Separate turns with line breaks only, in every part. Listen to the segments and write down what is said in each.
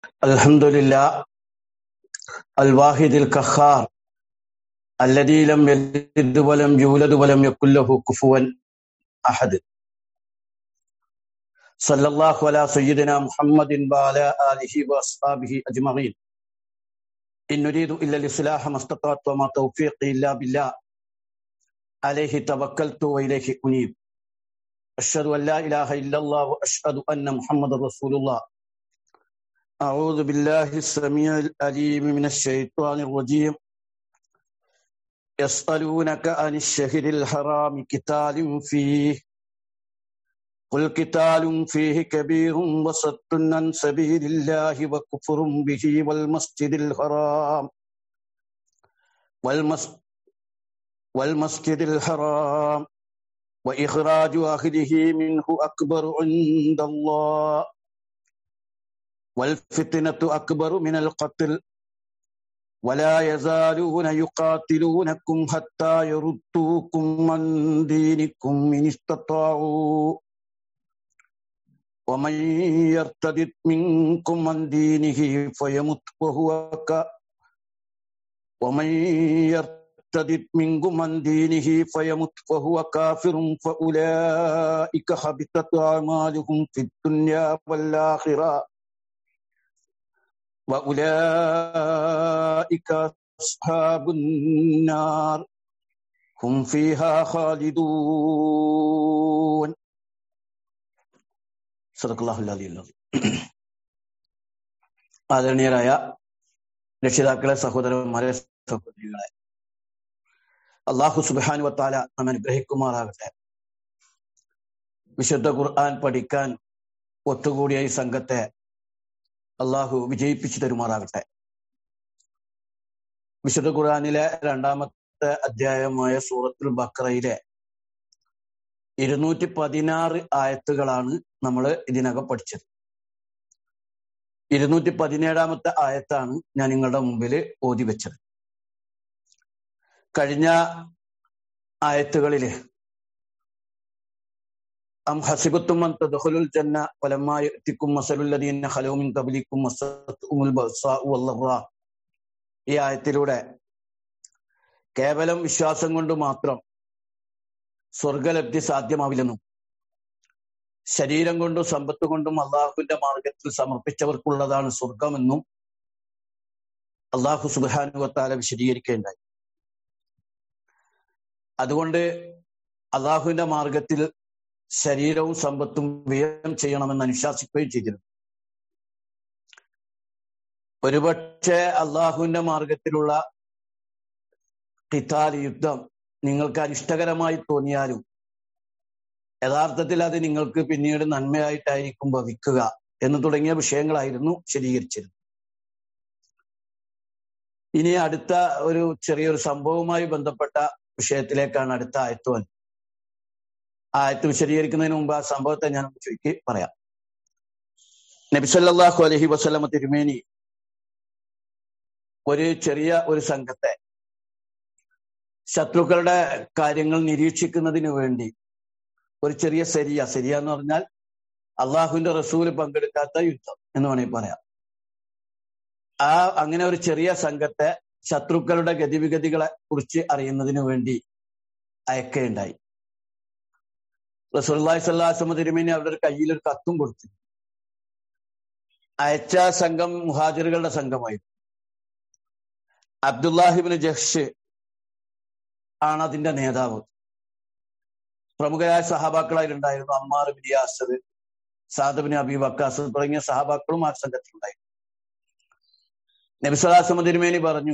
الحمد لله الواحد القهار الذي لم يلد ولم يولد ولم يكن له كفوا أحد صلى الله على سيدنا محمد وعلى آله وأصحابه أجمعين إن نريد إلا الإصلاح ما استطعت وما توفيقي إلا بالله عليه توكلت وإليه أنيب أشهد أن لا إله إلا الله وأشهد أن محمد رسول الله أعوذ بالله السميع الأليم من الشيطان الرجيم يسألونك عن الشهر الحرام قتال فيه قل قتال فيه كبير وصد عن سبيل الله وكفر به والمسجد الحرام والمس والمسجد الحرام وإخراج أهله منه أكبر عند الله والفتنة أكبر من القتل ولا يزالون يقاتلونكم حتى يردوكم عن دينكم إن استطاعوا ومن يرتد منكم عن دينه فيمت وهو ك ومن يرتد منكم عن دينه فيمت وهو كافر فأولئك حبطت أعمالهم في الدنيا والآخرة وأولئك أصحاب النار هم فيها خالدون صدق الله العلي العظيم ആദരണീയരായ രക്ഷിതാക്കളെ സഹോദരന്മാരെ സഹോദരികളെ അള്ളാഹു സുബാനു വത്താല നാം അനുഗ്രഹിക്കുമാറാകട്ടെ വിശുദ്ധ ഖുർആൻ പഠിക്കാൻ ഒത്തുകൂടിയ ഈ സംഘത്തെ അള്ളാഹു വിജയിപ്പിച്ചു തരുമാറാകട്ടെ വിശുദ്ധ ഖുർആാനിലെ രണ്ടാമത്തെ അധ്യായമായ സൂറത്തുൽ ബക്രയിലെ ഇരുന്നൂറ്റി പതിനാറ് ആയത്തുകളാണ് നമ്മൾ ഇതിനകം പഠിച്ചത് ഇരുന്നൂറ്റി പതിനേഴാമത്തെ ആയത്താണ് ഞാൻ നിങ്ങളുടെ മുമ്പിൽ ഓതി വെച്ചത് കഴിഞ്ഞ ആയത്തുകളില് അം ഹസിബത്തും അൻ തദ്ഖുലുൽ ജന്ന വലമ്മാ യഅതികും മസലുൽ ലദീന ഖലൂ മിൻ ഖബ്ലികും മസ്സത്തുഹുൽ ബഅസാഉ വല്ലറാ ഈ ആയത്തിലൂടെ കേവലം വിശ്വാസം കൊണ്ട് മാത്രം സ്വർഗലബ്ധി സാധ്യമാവില്ലെന്നും ശരീരം കൊണ്ടും സമ്പത്ത് കൊണ്ടും അള്ളാഹുവിന്റെ മാർഗത്തിൽ സമർപ്പിച്ചവർക്കുള്ളതാണ് സ്വർഗമെന്നും അള്ളാഹു സുബാനുവത്താല വിശദീകരിക്കേണ്ടായി അതുകൊണ്ട് അള്ളാഹുവിന്റെ മാർഗത്തിൽ ശരീരവും സമ്പത്തും വ്യയം ചെയ്യണമെന്ന് അനുശാസിക്കുകയും ചെയ്തിരുന്നു ഒരുപക്ഷെ അള്ളാഹുവിന്റെ മാർഗത്തിലുള്ള കിതാൽ യുദ്ധം നിങ്ങൾക്ക് അനിഷ്ടകരമായി തോന്നിയാലും യഥാർത്ഥത്തിൽ അത് നിങ്ങൾക്ക് പിന്നീട് നന്മയായിട്ടായിരിക്കും ഭവിക്കുക എന്ന് തുടങ്ങിയ വിഷയങ്ങളായിരുന്നു വിശദീകരിച്ചിരുന്നത് ഇനി അടുത്ത ഒരു ചെറിയൊരു സംഭവവുമായി ബന്ധപ്പെട്ട വിഷയത്തിലേക്കാണ് അടുത്ത ആയത്തുവൻ ആയത്ത് വിശദീകരിക്കുന്നതിന് മുമ്പ് ആ സംഭവത്തെ ഞാൻ ചുരുക്കി പറയാം നബിസല്ലാഹു അലഹി വസ്ലമ തിരുമേനി ഒരു ചെറിയ ഒരു സംഘത്തെ ശത്രുക്കളുടെ കാര്യങ്ങൾ നിരീക്ഷിക്കുന്നതിന് വേണ്ടി ഒരു ചെറിയ സെരിയ സെരിയ എന്ന് പറഞ്ഞാൽ അള്ളാഹുവിന്റെ റസൂല് പങ്കെടുക്കാത്ത യുദ്ധം എന്ന് വേണമെങ്കിൽ പറയാം ആ അങ്ങനെ ഒരു ചെറിയ സംഘത്തെ ശത്രുക്കളുടെ ഗതിവിഗതികളെ കുറിച്ച് അറിയുന്നതിന് വേണ്ടി അയക്കുകയുണ്ടായി റസൂല്ലായി സല്ലാസ്മ തിരുമേനി അവരുടെ കയ്യിൽ ഒരു കത്തും കൊടുത്തു അയച്ച സംഘം മുഹാജിറുകളുടെ സംഘമായിരുന്നു അബ്ദുല്ലാഹിബിന് ജഹ്ഷ് ആണ് അതിന്റെ നേതാവ് പ്രമുഖരായ സഹാബാക്കളായിട്ടുണ്ടായിരുന്നു അമ്മാർ ബിൻ യാസർ സാദബിന് അബി വക്കാസ് തുടങ്ങിയ സഹാബാക്കളും ആ സംഘത്തിലുണ്ടായിരുന്നു നബിസലാസമ തിരുമേനി പറഞ്ഞു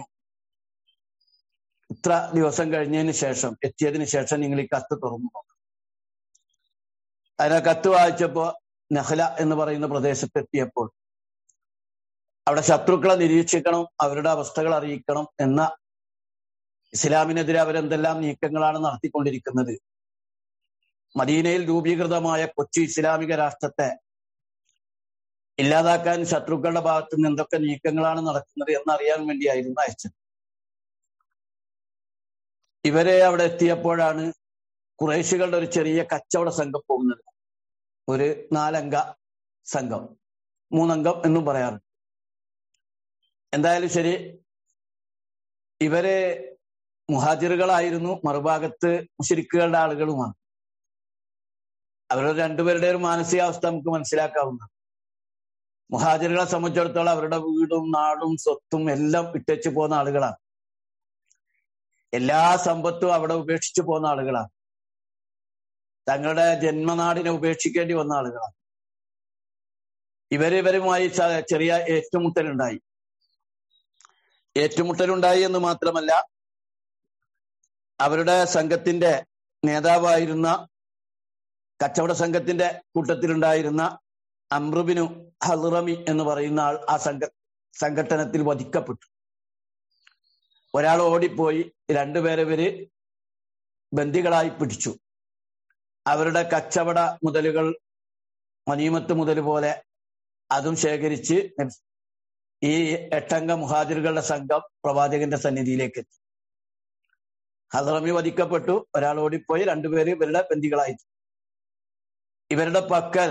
ഇത്ര ദിവസം കഴിഞ്ഞതിന് ശേഷം എത്തിയതിന് ശേഷം നിങ്ങൾ ഈ കത്ത് തുറന്നു നോക്കണം അതിനെ കത്ത് വായിച്ചപ്പോ നഹല എന്ന് പറയുന്ന പ്രദേശത്ത് എത്തിയപ്പോൾ അവിടെ ശത്രുക്കളെ നിരീക്ഷിക്കണം അവരുടെ അവസ്ഥകൾ അറിയിക്കണം എന്ന ഇസ്ലാമിനെതിരെ അവരെന്തെല്ലാം നീക്കങ്ങളാണ് നടത്തിക്കൊണ്ടിരിക്കുന്നത് മദീനയിൽ രൂപീകൃതമായ കൊച്ചി ഇസ്ലാമിക രാഷ്ട്രത്തെ ഇല്ലാതാക്കാൻ ശത്രുക്കളുടെ ഭാഗത്ത് നിന്ന് എന്തൊക്കെ നീക്കങ്ങളാണ് നടക്കുന്നത് എന്നറിയാൻ വേണ്ടിയായിരുന്നു അയച്ചത് ഇവരെ അവിടെ എത്തിയപ്പോഴാണ് കുറേശികളുടെ ഒരു ചെറിയ കച്ചവട സംഘം പോകുന്നത് ഒരു നാലംഗ സംഘം മൂന്നംഗം എന്നും പറയാറുണ്ട് എന്തായാലും ശരി ഇവര് മുഹാജിറുകളായിരുന്നു മറുഭാഗത്ത് മുഷരിക്കുകളുടെ ആളുകളുമാണ് അവരുടെ രണ്ടുപേരുടെ ഒരു മാനസികാവസ്ഥ നമുക്ക് മനസ്സിലാക്കാവുന്നതാണ് മുഹാജിറുകളെ സംബന്ധിച്ചിടത്തോളം അവരുടെ വീടും നാടും സ്വത്തും എല്ലാം ഇട്ടേച്ചു പോകുന്ന ആളുകളാണ് എല്ലാ സമ്പത്തും അവിടെ ഉപേക്ഷിച്ചു പോകുന്ന ആളുകളാണ് തങ്ങളുടെ ജന്മനാടിനെ ഉപേക്ഷിക്കേണ്ടി വന്ന ആളുകളാണ് ഇവര് ഇവരുമായി ചെറിയ ഏറ്റുമുട്ടലുണ്ടായി ഏറ്റുമുട്ടലുണ്ടായി എന്ന് മാത്രമല്ല അവരുടെ സംഘത്തിന്റെ നേതാവായിരുന്ന കച്ചവട സംഘത്തിന്റെ കൂട്ടത്തിലുണ്ടായിരുന്ന അമ്രുബിനു ഹൽറമി എന്ന് പറയുന്ന ആൾ ആ സംഘ സംഘട്ടനത്തിൽ വധിക്കപ്പെട്ടു ഒരാൾ ഓടിപ്പോയി രണ്ടുപേരെ ഇവര് ബന്ദികളായി പിടിച്ചു അവരുടെ കച്ചവട മുതലുകൾ മനീമത്ത് മുതൽ പോലെ അതും ശേഖരിച്ച് ഈ എട്ടംഗ മുഹാജിറുകളുടെ സംഘം പ്രവാചകന്റെ സന്നിധിയിലേക്ക് എത്തി ഹദ്റമി വധിക്കപ്പെട്ടു ഒരാൾ ഓടിപ്പോയി രണ്ടുപേര് ഇവരുടെ ബന്ദികളായി ഇവരുടെ പക്കൽ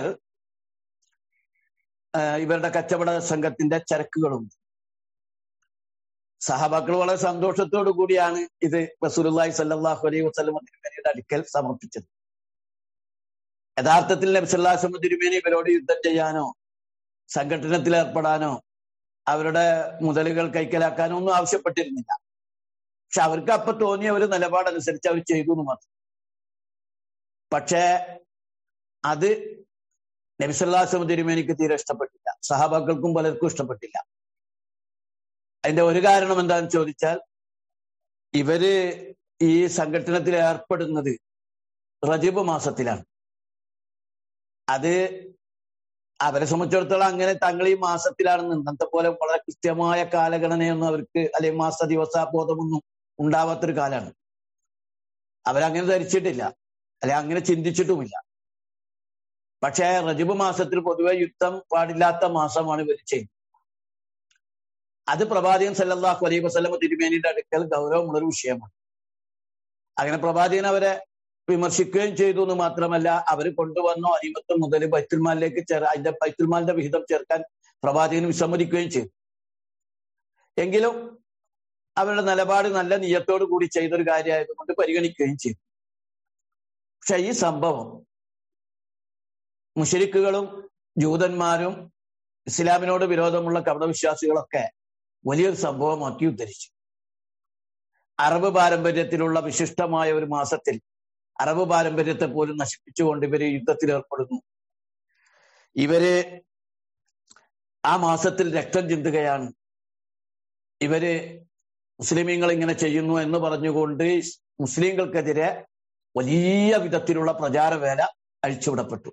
ഇവരുടെ കച്ചവട സംഘത്തിന്റെ ചരക്കുകളുണ്ട് സഹബാക്കൾ വളരെ സന്തോഷത്തോടു കൂടിയാണ് ഇത് റസൂലുള്ളാഹി സല്ലല്ലാഹു അലൈഹി വസല്ലം തിരുമേനിയുടെ അടുക്കൽ സമർപ്പിച്ചത് യഥാർത്ഥത്തിൽ നബി സല്ലല്ലാഹു അലൈഹി തിരുമേനി ഇവരോട് യുദ്ധം ചെയ്യാനോ സംഘടനത്തിൽ ഏർപ്പെടാനോ അവരുടെ മുതലുകൾ കൈക്കലാക്കാനോ ഒന്നും ആവശ്യപ്പെട്ടിരുന്നില്ല പക്ഷെ അവർക്ക് അപ്പൊ തോന്നിയ ഒരു നിലപാടനുസരിച്ച് അവർ ചെയ്തു എന്ന് മാത്രം പക്ഷേ അത് നബിസല്ലാസ്ലം തിരുമേനിക്ക് തീരെ ഇഷ്ടപ്പെട്ടില്ല സഹാബാക്കൾക്കും പലർക്കും ഇഷ്ടപ്പെട്ടില്ല അതിന്റെ ഒരു കാരണം എന്താണെന്ന് ചോദിച്ചാൽ ഇവര് ഈ സംഘടനത്തിൽ ഏർപ്പെടുന്നത് റജീബ് മാസത്തിലാണ് അത് അവരെ സംബന്ധിച്ചിടത്തോളം അങ്ങനെ തങ്ങൾ ഈ മാസത്തിലാണെന്ന് ഇന്നത്തെ പോലെ വളരെ കൃത്യമായ കാലഗണനയൊന്നും അവർക്ക് അല്ലെങ്കിൽ മാസ ദിവസ ബോധമൊന്നും ഉണ്ടാവാത്തൊരു കാലമാണ് അവരങ്ങനെ ധരിച്ചിട്ടില്ല അല്ലെ അങ്ങനെ ചിന്തിച്ചിട്ടുമില്ല പക്ഷേ റജബ് മാസത്തിൽ പൊതുവെ യുദ്ധം പാടില്ലാത്ത മാസമാണ് ഇവർ ചെയ്യുന്നത് അത് പ്രവാചകൻ സല്ലല്ലാഹു അലൈഹി വസല്ലമ തിരുമേനിയുടെ അടുക്കൽ ഗൗരവമുള്ളൊരു വിഷയമാണ് അങ്ങനെ പ്രവാചകൻ അവരെ വിമർശിക്കുകയും ചെയ്തു എന്ന് മാത്രമല്ല അവർ കൊണ്ടുവന്ന അരിമത്ത് മുതൽ ബൈത്തുൽമാലിലേക്ക് ചേർ അതിന്റെ ബൈത്തുൽമാലിന്റെ വിഹിതം ചേർക്കാൻ പ്രവാചകന് വിസമ്മതിക്കുകയും ചെയ്തു എങ്കിലും അവരുടെ നിലപാട് നല്ല നീയത്തോടു കൂടി ചെയ്തൊരു കാര്യമായതുകൊണ്ട് പരിഗണിക്കുകയും ചെയ്തു പക്ഷെ ഈ സംഭവം മുഷരിക്കുകളും ജൂതന്മാരും ഇസ്ലാമിനോട് വിരോധമുള്ള കപടവിശ്വാസികളൊക്കെ വലിയൊരു സംഭവമാക്കി ഉദ്ധരിച്ചു അറബ് പാരമ്പര്യത്തിലുള്ള വിശിഷ്ടമായ ഒരു മാസത്തിൽ അറബ് പാരമ്പര്യത്തെ പോലും നശിപ്പിച്ചുകൊണ്ട് ഇവര് യുദ്ധത്തിൽ ഏർപ്പെടുന്നു ഇവര് ആ മാസത്തിൽ രക്തം ചിന്തുകയാണ് ഇവര് മുസ്ലിമീങ്ങൾ ഇങ്ങനെ ചെയ്യുന്നു എന്ന് പറഞ്ഞുകൊണ്ട് മുസ്ലിങ്ങൾക്കെതിരെ വലിയ വിധത്തിലുള്ള പ്രചാരവേല അഴിച്ചുവിടപ്പെട്ടു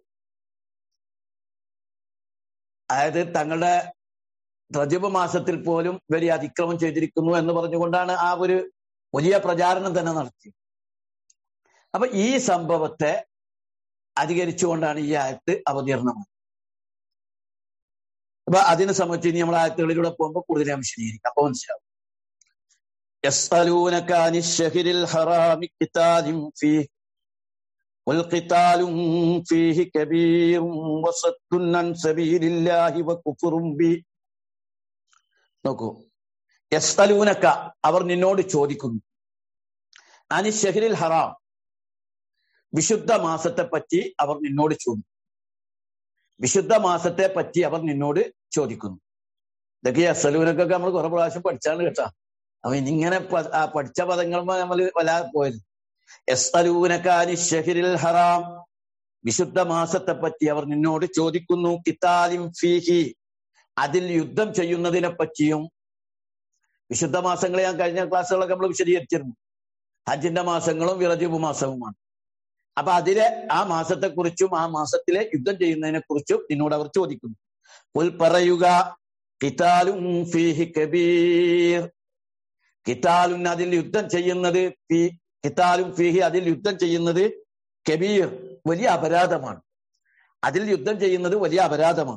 അതായത് തങ്ങളുടെ റജബ് മാസത്തിൽ പോലും ഇവർ അതിക്രമം ചെയ്തിരിക്കുന്നു എന്ന് പറഞ്ഞുകൊണ്ടാണ് ആ ഒരു വലിയ പ്രചാരണം തന്നെ നടത്തിയത് അപ്പൊ ഈ സംഭവത്തെ അധികരിച്ചുകൊണ്ടാണ് ഈ ആയത്ത് അവതീർണമായത് അപ്പൊ അതിനെ സംബന്ധിച്ച് ഇനി നമ്മൾ ആയത്തുകളിലൂടെ പോകുമ്പോൾ കൂടുതൽ വിശദീകരിക്കാം അപ്പൊ മനസ്സിലാവും يسألونك عن الشهر الحرام قتال فيه والقتال فيه كبير وصد عن سبيل الله وكفر به നോക്കൂ യസ്തലൂനക്ക അവർ നിന്നോട് ചോദിക്കുന്നു അനി ഷഹരിൽ ഹറാം വിശുദ്ധ മാസത്തെ പറ്റി അവർ നിന്നോട് ചോദിക്കും വിശുദ്ധ മാസത്തെ പറ്റി അവർ നിന്നോട് ചോദിക്കുന്നു ഇതൊക്കെ യസ്തലൂനക്കൊക്കെ നമ്മൾ കുറെ പ്രാവശ്യം പഠിച്ചാണ് കേട്ടാ അപ്പൊ ഇനിങ്ങനെ പഠിച്ച പദങ്ങൾ നമ്മൾ വല്ലാതെ പോയത് യസ്തലൂനക്കാനി ഷഹരിൽ ഹറാം വിശുദ്ധ മാസത്തെ പറ്റി അവർ നിന്നോട് ചോദിക്കുന്നു കിതാലിം ഫീഹി അതിൽ യുദ്ധം ചെയ്യുന്നതിനെ പറ്റിയും വിശുദ്ധ മാസങ്ങളെ ഞാൻ കഴിഞ്ഞ ക്ലാസ്സുകളൊക്കെ നമ്മൾ വിശദീകരിച്ചിരുന്നു ഹജ്ജിന്റെ മാസങ്ങളും വിറജീബ് മാസവുമാണ് അപ്പൊ അതിലെ ആ മാസത്തെക്കുറിച്ചും ആ മാസത്തിലെ യുദ്ധം ചെയ്യുന്നതിനെ കുറിച്ചും നിന്നോട് അവർ ചോദിക്കുന്നു ഉൽ പറയുക കിതാലും ഫീഹി കബീർ കിതാലും അതിൽ യുദ്ധം ചെയ്യുന്നത് കിതാലും ഫീഹി അതിൽ യുദ്ധം ചെയ്യുന്നത് കബീർ വലിയ അപരാധമാണ് അതിൽ യുദ്ധം ചെയ്യുന്നത് വലിയ അപരാധമാണ്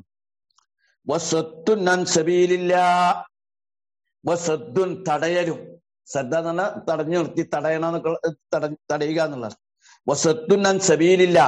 വസദ്ദുൻ തടയലും ശ്രദ്ധ എന്ന് പറഞ്ഞാൽ തടഞ്ഞു നിർത്തി തടയണമെന്നൊക്കെ തടയുക എന്നുള്ളത് വസദ്ദുൻ അൻ സബീലില്ല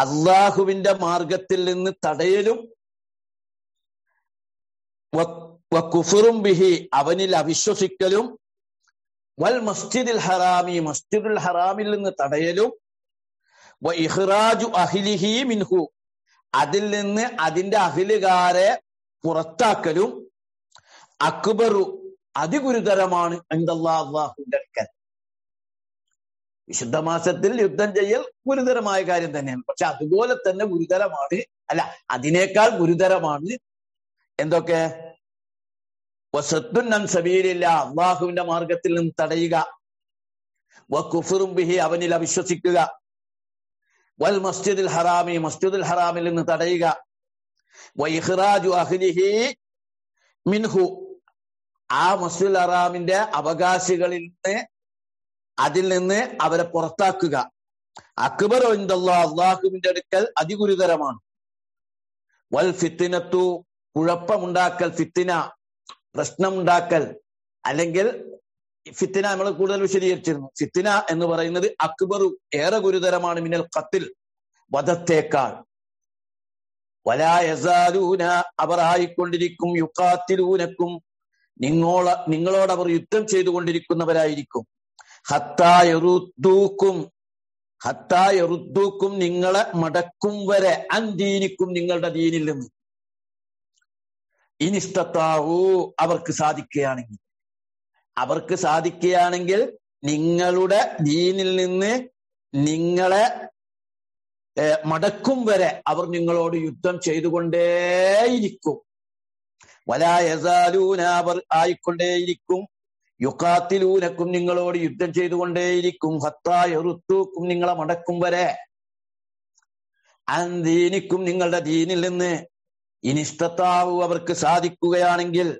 അള്ളാഹുവിന്റെ മാർഗത്തിൽ നിന്ന് തടയലും കുഫുറും ബിഹി അവനിൽ അവിശ്വസിക്കലും വൽ മസ്ജിദിൽ ഹറാമി മസ്ജിദുൽ ഹറാമിൽ നിന്ന് തടയലും വ ഇഹ്റാജു അഹിലിഹി മിൻഹു അതിൽ നിന്ന് അതിന്റെ അഹിലുകാരെ പുറത്താക്കലും അക്ബറു അതിഗുരുതരമാണ് അള്ളാഹുവിന്റെ അടുക്കൽ വിശുദ്ധ മാസത്തിൽ യുദ്ധം ചെയ്യൽ ഗുരുതരമായ കാര്യം തന്നെയാണ് പക്ഷെ അതുപോലെ തന്നെ ഗുരുതരമാണ് അല്ല അതിനേക്കാൾ ഗുരുതരമാണ് എന്തൊക്കെ വസത്തുൻ സബീലില്ല അള്ളാഹുവിന്റെ മാർഗത്തിൽ നിന്ന് തടയുക വ കുഫുറും ബിഹി അവനിൽ അവിശ്വസിക്കുക വൽ മസ്ജിദുൽ ഹറാമി മസ്ജിദുൽ ഹറാമിൽ നിന്ന് തടയുക വ ഇഹ്റാജു അഹ്ലിഹി മിൻഹു ആ മസ്ജിദുൽ ഹറാമിന്റെ അവകാശികളിൽ നിന്ന് അതിൽ നിന്ന് അവരെ പുറത്താക്കുക അക്ബർ അള്ളാഹുവിന്റെ അടുക്കൽ അതിഗുരുതരമാണ് വൽ ഫിത്തിനത്തു കുഴപ്പമുണ്ടാക്കൽ ഫിത്തിന പ്രശ്നമുണ്ടാക്കൽ അല്ലെങ്കിൽ ഫിത്തിന നമ്മൾ കൂടുതൽ വിശദീകരിച്ചിരുന്നു ഫിത്തിന എന്ന് പറയുന്നത് അക്ബറു ഏറെ ഗുരുതരമാണ് മിനൽ കത്തിൽ വധത്തേക്കാൾ വലായസാലൂന അവർ ആയിക്കൊണ്ടിരിക്കും യുക്കാത്തിലൂനക്കും നിങ്ങളോട് നിങ്ങളോട് അവർ യുദ്ധം ചെയ്തുകൊണ്ടിരിക്കുന്നവരായിരിക്കും ഹത്തായറുദ്ദൂക്കും ഹത്തായറുദ്ദൂക്കും നിങ്ങളെ മടക്കും വരെ അന്തീനിക്കും നിങ്ങളുടെ ദീനിൽ നിന്ന് ഇനിഷ്ടത്താവൂ അവർക്ക് സാധിക്കുകയാണെങ്കിൽ അവർക്ക് സാധിക്കുകയാണെങ്കിൽ നിങ്ങളുടെ ദീനിൽ നിന്ന് നിങ്ങളെ മടക്കും വരെ അവർ നിങ്ങളോട് യുദ്ധം ചെയ്തുകൊണ്ടേയിരിക്കും വലായസാലൂന അവർ ആയിക്കൊണ്ടേയിരിക്കും യുക്കാത്തിലൂനക്കും നിങ്ങളോട് യുദ്ധം ചെയ്തുകൊണ്ടേയിരിക്കും ഹത്തായൊറുത്തൂക്കും നിങ്ങളെ മടക്കും വരെ അന്തീനിക്കും നിങ്ങളുടെ ദീനിൽ നിന്ന് ഇനിഷ്ടത്താവു അവർക്ക് സാധിക്കുകയാണെങ്കിൽ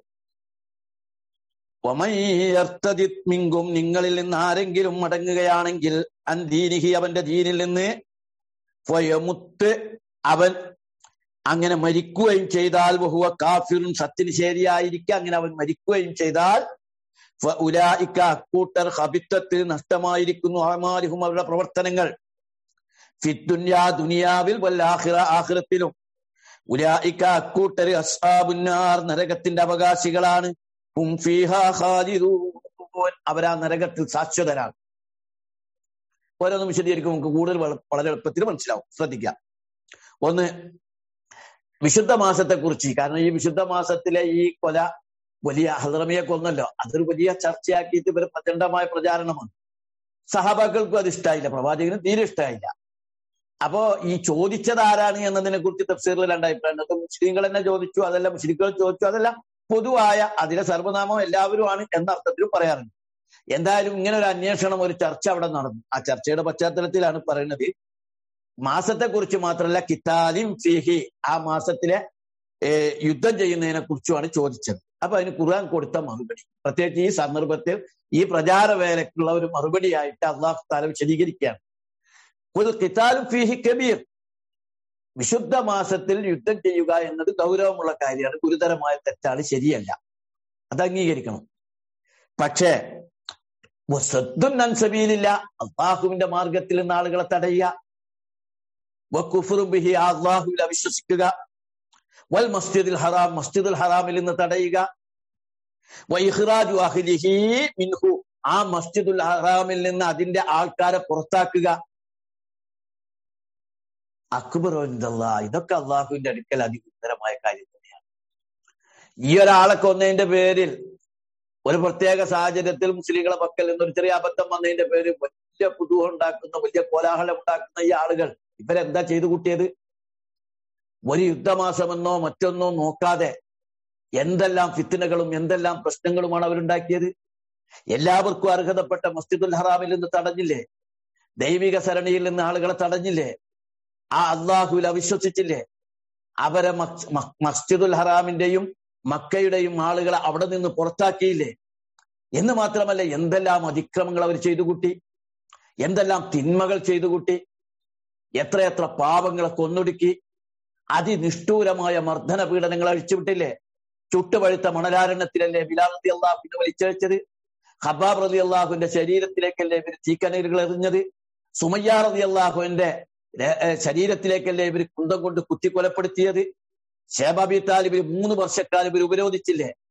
മിങ്കും നിങ്ങളിൽ നിന്ന് ആരെങ്കിലും മടങ്ങുകയാണെങ്കിൽ അന്തീനിഹി അവന്റെ ദീനിൽ നിന്ന് ഫയമുത്ത് അവൻ അങ്ങനെ മരിക്കുകയും ചെയ്താൽ ബഹുവ കാഫിറും സത്തിന് ശരിയായിരിക്കും അങ്ങനെ അവൻ മരിക്കുകയും ചെയ്താൽ ഉലായിക്ക അക്കൂട്ടർ ഹബിത്തത്തിൽ നഷ്ടമായിരിക്കുന്നു അമാരിഹും അവരുടെ പ്രവർത്തനങ്ങൾ ഫിത്തുന്യാ ദുനിയാവിൽ വല്ലാഹിറ ആഹിറത്തിലും ഉലായിക്ക അക്കൂട്ടര് അസ്ഹാബുന്നാർ നരകത്തിന്റെ അവകാശികളാണ് ഹും ഫീഹാ ഖാലിദൂൻ അവരാ നരകത്തിൽ ശാശ്വതരാണ് ഓരോന്ന് വിശദീകരിക്കും നമുക്ക് കൂടുതൽ വളരെ എളുപ്പത്തിൽ മനസ്സിലാവും ശ്രദ്ധിക്കാം ഒന്ന് വിശുദ്ധ മാസത്തെ കുറിച്ച് കാരണം ഈ വിശുദ്ധ മാസത്തിലെ ഈ കൊല വലിയ ഹദ്രമിയെ കൊന്നല്ലോ അതൊരു വലിയ ചർച്ചയാക്കിയിട്ട് ഇവർ പ്രചണ്ഡമായ പ്രചാരണമാണ് സഹാബാക്കൾക്കും അത് ഇഷ്ടമായില്ല പ്രവാചകനും തീരെ ഇഷ്ടമായില്ല അപ്പോ ഈ ചോദിച്ചത് ആരാണ് എന്നതിനെ കുറിച്ച് തഫ്സീറിൽ രണ്ടഭിപ്രായം അത് മുസ്ലിങ്ങൾ തന്നെ ചോദിച്ചു അതല്ല മുസ്ലിങ്ങൾ ചോദിച്ചു അതല്ല പൊതുവായ അതിലെ സർവനാമം എല്ലാവരുമാണ് എന്ന അർത്ഥത്തിലും പറയാറുണ്ട് എന്തായാലും ഇങ്ങനെ ഒരു അന്വേഷണം ഒരു ചർച്ച അവിടെ നടന്നു ആ ചർച്ചയുടെ പശ്ചാത്തലത്തിലാണ് പറയുന്നത് മാസത്തെ കുറിച്ച് മാത്രമല്ല കിത്താലിം ഫിഹി ആ മാസത്തിലെ യുദ്ധം ചെയ്യുന്നതിനെ കുറിച്ചുമാണ് ചോദിച്ചത് അപ്പൊ അതിന് ഖുർആൻ കൊടുത്ത മറുപടി പ്രത്യേകിച്ച് ഈ സന്ദർഭത്തിൽ ഈ പ്രചാര വേലക്കുള്ള ഒരു മറുപടിയായിട്ട് അള്ളാഹു താല വിശദീകരിക്കുകയാണ് കിത്താലും ഫിഹി കബീർ വിശുദ്ധ മാസത്തിൽ യുദ്ധം ചെയ്യുക എന്നത് ഗൗരവമുള്ള കാര്യമാണ് ഗുരുതരമായ തെറ്റാണ് ശരിയല്ല അത് അംഗീകരിക്കണം പക്ഷേ നൻസബീലില്ല അള്ളാഹുവിന്റെ മാർഗത്തിൽ നിന്ന് ആളുകളെ തടയുക ബിഹി അള്ളാഹുവിൽ അവിശ്വസിക്കുക വൽ മസ്ജിദുൽ ഹറാം മസ്ജിദുൽ ഹറാമിൽ നിന്ന് തടയുക വൈഹ്റാജു അഹ്ലിഹി മിൻഹു ആ മസ്ജിദുൽ ഹറാമിൽ നിന്ന് അതിന്റെ ആൾക്കാരെ പുറത്താക്കുക അക്ബർ ഇതൊക്കെ അള്ളാഹുവിന്റെ അടുക്കൽ അതിഗുരുതരമായ കാര്യം തന്നെയാണ് ഈ ഒരാളെ കൊന്നതിന്റെ പേരിൽ ഒരു പ്രത്യേക സാഹചര്യത്തിൽ മുസ്ലിങ്ങളെ പക്കൽ നിന്നൊരു ചെറിയ അബദ്ധം വന്നതിന്റെ പേരിൽ വലിയ കുതൂഹം ഉണ്ടാക്കുന്ന വലിയ കോലാഹലം ഉണ്ടാക്കുന്ന ഈ ആളുകൾ ഇവരെന്താ ചെയ്തു കൂട്ടിയത് ഒരു യുദ്ധമാസമെന്നോ മറ്റൊന്നോ നോക്കാതെ എന്തെല്ലാം ഫിത്തിനകളും എന്തെല്ലാം പ്രശ്നങ്ങളുമാണ് അവരുണ്ടാക്കിയത് എല്ലാവർക്കും അർഹതപ്പെട്ട മസ്ജിദുൽ ഹറാമിൽ നിന്ന് തടഞ്ഞില്ലേ ദൈവിക സരണിയിൽ നിന്ന് ആളുകളെ തടഞ്ഞില്ലേ ആ അള്ളാഹുവിൽ അവിശ്വസിച്ചില്ലേ അവരെ മസ്ജിദുൽ ഹറാമിന്റെയും മക്കയുടെയും ആളുകളെ അവിടെ നിന്ന് പുറത്താക്കിയില്ലേ എന്ന് മാത്രമല്ല എന്തെല്ലാം അതിക്രമങ്ങൾ അവർ ചെയ്തു കൂട്ടി എന്തെല്ലാം തിന്മകൾ ചെയ്തു കൂട്ടി എത്രയെത്ര പാപങ്ങളെ കൊന്നൊടുക്കി അതിനിഷ്ഠൂരമായ മർദ്ദന പീഡനങ്ങൾ അഴിച്ചുവിട്ടില്ലേ ചുട്ടുപഴുത്ത മണലാരണ്യത്തിലല്ലേ ബിലാൽ റതി അള്ളാഹുവിനെ വലിച്ചഴിച്ചത് ഹബാബ് റതി അള്ളാഹുവിന്റെ ശരീരത്തിലേക്കല്ലേ ഇവർ തീക്കനീരുകൾ എറിഞ്ഞത് സുമയ്യ റതി അള്ളാഹുവിന്റെ ശരീരത്തിലേക്കല്ലേ ഇവർ കുന്തം കൊണ്ട് കുത്തിക്കൊലപ്പെടുത്തിയത് ഷേബാബി താലിബിൽ മൂന്ന് വർഷക്കാലം ഇവർ ഉപരോധിച്ചില്ലേ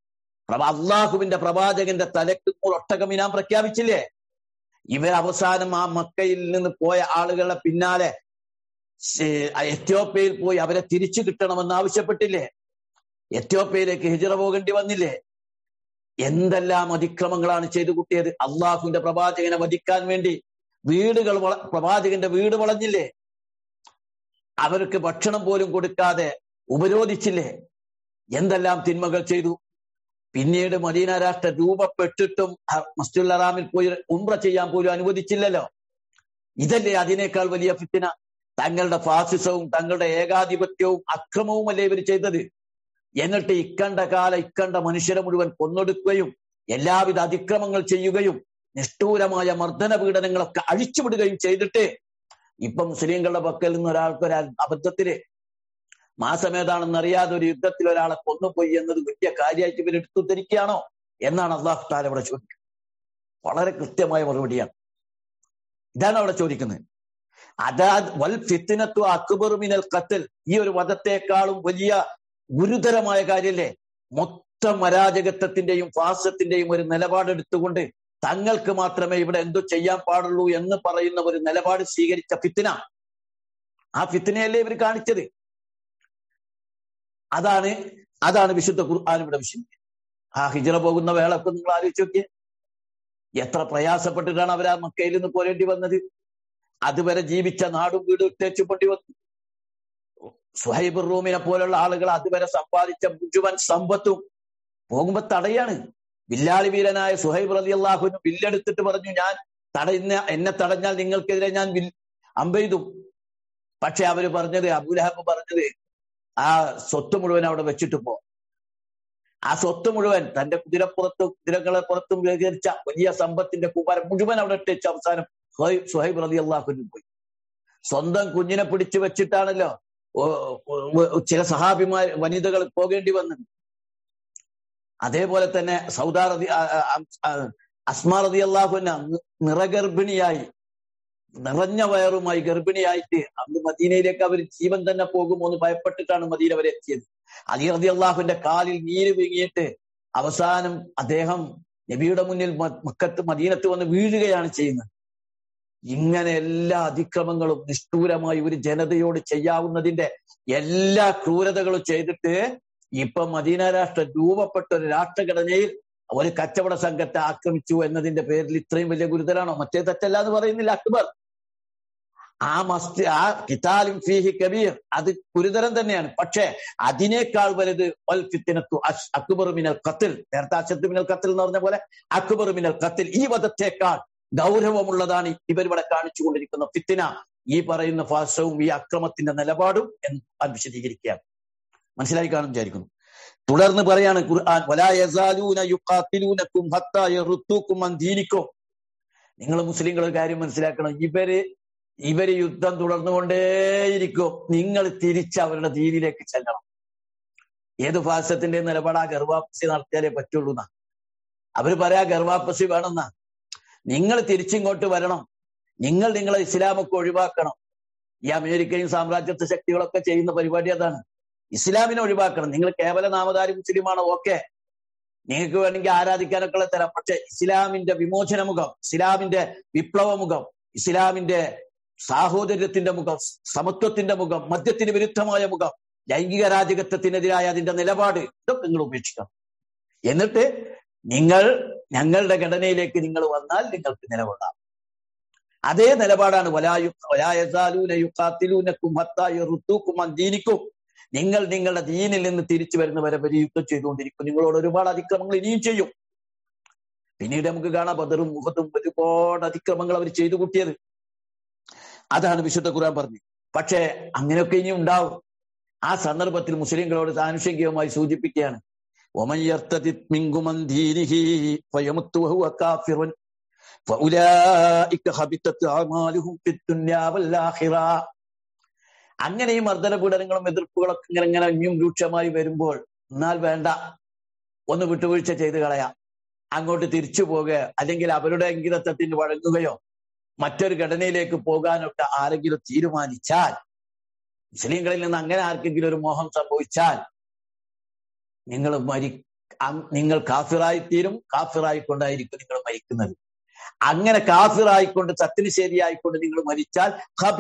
പ്രഭ അള്ളാഹുവിന്റെ പ്രവാചകന്റെ തലക്ക് ഒട്ടകം ഇനാം പ്രഖ്യാപിച്ചില്ലേ ഇവർ അവസാനം ആ മക്കയിൽ നിന്ന് പോയ ആളുകളുടെ പിന്നാലെ എത്യോപ്യയിൽ പോയി അവരെ തിരിച്ചു കിട്ടണമെന്ന് ആവശ്യപ്പെട്ടില്ലേ എത്യോപ്യയിലേക്ക് ഹിജറ പോകേണ്ടി വന്നില്ലേ എന്തെല്ലാം അതിക്രമങ്ങളാണ് ചെയ്തു കൂട്ടിയത് അള്ളാഹുവിന്റെ പ്രവാചകനെ വധിക്കാൻ വേണ്ടി വീടുകൾ പ്രവാചകന്റെ വീട് വളഞ്ഞില്ലേ അവർക്ക് ഭക്ഷണം പോലും കൊടുക്കാതെ ഉപരോധിച്ചില്ലേ എന്തെല്ലാം തിന്മകൾ ചെയ്തു പിന്നീട് മദീന രാഷ്ട്രം രൂപപ്പെട്ടിട്ടും മസ്ജിദുൽ ഹറാമിൽ പോയി ഉംറ ചെയ്യാൻ പോലും അനുവദിച്ചില്ലല്ലോ ഇതല്ലേ അതിനേക്കാൾ വലിയ ഫിത്തിന തങ്ങളുടെ ഫാസിസവും തങ്ങളുടെ ഏകാധിപത്യവും അക്രമവുമല്ലേ ഇവർ ചെയ്തത് എന്നിട്ട് ഇക്കണ്ട കാല ഇക്കണ്ട മനുഷ്യരെ മുഴുവൻ കൊന്നൊടുക്കുകയും എല്ലാവിധ അതിക്രമങ്ങൾ ചെയ്യുകയും നിഷ്ഠൂരമായ മർദ്ദന പീഡനങ്ങളൊക്കെ അഴിച്ചുവിടുകയും ചെയ്തിട്ട് ഇപ്പൊ മുസ്ലിങ്ങളുടെ പക്കൽ നിന്ന് ഒരാൾക്ക് ഒരു അബദ്ധത്തില് മാസമേതാണെന്ന് അറിയാതെ ഒരു യുദ്ധത്തിൽ ഒരാളെ കൊന്നുപോയി എന്നത് വലിയ കാര്യമായിട്ട് ഇവർ എടുത്തു ധരിക്കുകയാണോ എന്നാണ് അള്ളാഹു താല ഇവിടെ ചോദിക്കുന്നത് വളരെ കൃത്യമായ മറുപടിയാണ് ഇതാണ് അവിടെ ചോദിക്കുന്നത് അതാ വൽ ഫിത്തിനത്വ അക്ബർ മിനൽ ഖത്തൽ ഈ ഒരു വധത്തെക്കാളും വലിയ ഗുരുതരമായ കാര്യല്ലേ മൊത്തം അരാജകത്വത്തിന്റെയും ഫാസത്തിന്റെയും ഒരു നിലപാടെടുത്തുകൊണ്ട് തങ്ങൾക്ക് മാത്രമേ ഇവിടെ എന്തു ചെയ്യാൻ പാടുള്ളൂ എന്ന് പറയുന്ന ഒരു നിലപാട് സ്വീകരിച്ച ഫിത്തിന ആ ഫിത്തിനയല്ലേ ഇവർ കാണിച്ചത് അതാണ് അതാണ് വിശുദ്ധ ഖുർആൻ ഇവിടെ വിഷയം ആ ഹിജറ പോകുന്ന വേളൊക്കെ നിങ്ങൾ ആലോചിച്ച് നോക്കിയേ എത്ര പ്രയാസപ്പെട്ടിട്ടാണ് അവർ ആ മക്കയിൽ നിന്ന് പോരേണ്ടി വന്നത് അതുവരെ ജീവിച്ച നാടും വീടും ഇട്ടേച്ചു പൊണ്ടി വന്നു സുഹൈബ് റൂമിനെ പോലുള്ള ആളുകൾ അതുവരെ സമ്പാദിച്ച മുഴുവൻ സമ്പത്തും പോകുമ്പോ തടയാണ് വില്ലാളി വീരനായ സുഹൈബ് റലി അള്ളാഹുവിന് വില്ലെടുത്തിട്ട് പറഞ്ഞു ഞാൻ തടയുന്ന എന്നെ തടഞ്ഞാൽ നിങ്ങൾക്കെതിരെ ഞാൻ വിൽ അമ്പെയ്തു പക്ഷെ അവര് പറഞ്ഞത് അബുലഹബ് പറഞ്ഞത് ആ സ്വത്ത് മുഴുവൻ അവിടെ വെച്ചിട്ട് പോ ആ സ്വത്ത് മുഴുവൻ തന്റെ കുതിരപ്പുറത്തും കുതിരകളെ പുറത്തും ശേഖരിച്ച വലിയ സമ്പത്തിന്റെ കൂപ്പാരം മുഴുവൻ അവിടെ ഇട്ടേച്ച് അവസാനം സുഹൈബ് റലി അള്ളാഹുവിന് പോയി സ്വന്തം കുഞ്ഞിനെ പിടിച്ചു വെച്ചിട്ടാണല്ലോ ചില സഹാബിമാർ വനിതകൾ പോകേണ്ടി വന്നത് അതേപോലെ തന്നെ സൗദാറതി അസ്മാ റതി അള്ളാഹുന നിറഗർഭിണിയായി നിറഞ്ഞ വയറുമായി ഗർഭിണിയായിട്ട് അന്ന് മദീനയിലേക്ക് അവർ ജീവൻ തന്നെ പോകുമോ എന്ന് ഭയപ്പെട്ടിട്ടാണ് മദീന വരെ എത്തിയത് അലി റതി അള്ളാഹുവിന്റെ കാലിൽ നീര് വീങ്ങിയിട്ട് അവസാനം അദ്ദേഹം നബിയുടെ മുന്നിൽ മക്കത്ത് മദീനത്ത് വന്ന് വീഴുകയാണ് ചെയ്യുന്നത് ഇങ്ങനെ എല്ലാ അതിക്രമങ്ങളും നിഷ്ഠൂരമായി ഒരു ജനതയോട് ചെയ്യാവുന്നതിന്റെ എല്ലാ ക്രൂരതകളും ചെയ്തിട്ട് ഇപ്പൊ മദീന രാഷ്ട്രം രൂപപ്പെട്ട ഒരു രാഷ്ട്രഘടനയിൽ ഒരു കച്ചവട സംഘത്തെ ആക്രമിച്ചു എന്നതിന്റെ പേരിൽ ഇത്രയും വലിയ ഗുരുതരാണോ മറ്റേ തെറ്റല്ല എന്ന് പറയുന്നില്ല അക്ബർ ആ മസ്തി ആ കിതാലിം ഫീഹി കബീർ അത് ഗുരുതരം തന്നെയാണ് പക്ഷേ അതിനേക്കാൾ വലുത് വൽ ഫിത്തിനത്തു അക്ബർ മിനൽ ഖത്തിൽ നേരത്തെ അശത്ത് മിനൽ ഖത്തിൽ എന്ന് പറഞ്ഞ പോലെ അക്ബർ മിനൽ ഖത്തിൽ ഈ വധത്തേക്കാൾ ഗൗരവമുള്ളതാണ് ഇവരിവിടെ കാണിച്ചുകൊണ്ടിരിക്കുന്ന ഫിത്തിന ഈ പറയുന്ന ഫാസവും ഈ അക്രമത്തിന്റെ നിലപാടും എന്ന് അത് വിശദീകരിക്കുകയാണ് മനസ്സിലായി കാണും വിചാരിക്കുന്നു തുടർന്ന് പറയാണ് ഖുർആൻ നിങ്ങൾ മുസ്ലിങ്ങൾ കാര്യം മനസ്സിലാക്കണം ഇവര് ഇവര് യുദ്ധം തുടർന്നുകൊണ്ടേയിരിക്കും നിങ്ങൾ തിരിച്ച് അവരുടെ ദീനിലേക്ക് ചെല്ലണം ഏത് ഫാസത്തിന്റെ നിലപാടാ ഗർഭാപ്പസി നടത്തിയാലേ പറ്റുള്ളൂ എന്നാ അവര് പറയാ ഗർഭാപ്പസി വേണമെന്നാ നിങ്ങൾ തിരിച്ചിങ്ങോട്ട് വരണം നിങ്ങൾ നിങ്ങളെ ഇസ്ലാമൊക്കെ ഒഴിവാക്കണം ഈ അമേരിക്കയും സാമ്രാജ്യത്വ ശക്തികളൊക്കെ ചെയ്യുന്ന പരിപാടി അതാണ് ഇസ്ലാമിനെ ഒഴിവാക്കണം നിങ്ങൾ കേവല നാമധാരി മുസ്ലിമാണോ ഓക്കെ നിങ്ങൾക്ക് വേണമെങ്കിൽ ആരാധിക്കാനൊക്കെ തരാം പക്ഷെ ഇസ്ലാമിന്റെ വിമോചന മുഖം ഇസ്ലാമിന്റെ വിപ്ലവ മുഖം ഇസ്ലാമിന്റെ സാഹോദര്യത്തിന്റെ മുഖം സമത്വത്തിന്റെ മുഖം മദ്യത്തിന് വിരുദ്ധമായ മുഖം ലൈംഗിക രാജകത്വത്തിനെതിരായ അതിന്റെ നിലപാട് ഇതൊക്കെ നിങ്ങൾ ഉപേക്ഷിക്കണം എന്നിട്ട് നിങ്ങൾ ഞങ്ങളുടെ ഘടനയിലേക്ക് നിങ്ങൾ വന്നാൽ നിങ്ങൾക്ക് നിലകൊള്ളാം അതേ നിലപാടാണ് വലായു വലായൂനയുക്കാത്തിലൂനക്കും ഹത്തായുക്കും ദീനിക്കും നിങ്ങൾ നിങ്ങളുടെ ദീനിൽ നിന്ന് തിരിച്ചു വരുന്നവരെ വരെ യുദ്ധം ചെയ്തുകൊണ്ടിരിക്കും നിങ്ങളോട് ഒരുപാട് അതിക്രമങ്ങൾ ഇനിയും ചെയ്യും പിന്നീട് നമുക്ക് കാണാം ബദറും മുഖത്തും ഒരുപാട് അതിക്രമങ്ങൾ അവർ ചെയ്തു കൂട്ടിയത് അതാണ് വിശുദ്ധ ഖുർആൻ പറഞ്ഞു പക്ഷേ അങ്ങനെയൊക്കെ ഇനി ഉണ്ടാവും ആ സന്ദർഭത്തിൽ മുസ്ലിങ്ങളോട് ആനുഷംഗികമായി സൂചിപ്പിക്കുകയാണ് അങ്ങനെ ഈ മർദ്ദന പീഡനങ്ങളും എതിർപ്പുകളൊക്കെ ഇങ്ങനെ ഇങ്ങനെ ഇനിയും രൂക്ഷമായി വരുമ്പോൾ എന്നാൽ വേണ്ട ഒന്ന് വിട്ടുവീഴ്ച ചെയ്ത് കളയാം അങ്ങോട്ട് തിരിച്ചു പോകുക അല്ലെങ്കിൽ അവരുടെ അങ്കിതത്വത്തിന് വഴങ്ങുകയോ മറ്റൊരു ഘടനയിലേക്ക് പോകാനൊക്കെ ആരെങ്കിലും തീരുമാനിച്ചാൽ മുസ്ലിങ്ങളിൽ നിന്ന് അങ്ങനെ ആർക്കെങ്കിലും ഒരു മോഹം സംഭവിച്ചാൽ നിങ്ങൾ മരി നിങ്ങൾ കാഫിറായിത്തീരും കാഫിറായിക്കൊണ്ടായിരിക്കും നിങ്ങൾ മരിക്കുന്നത് അങ്ങനെ കാഫിറായിക്കൊണ്ട് സത്തിന് ശരിയായിക്കൊണ്ട് നിങ്ങൾ മരിച്ചാൽ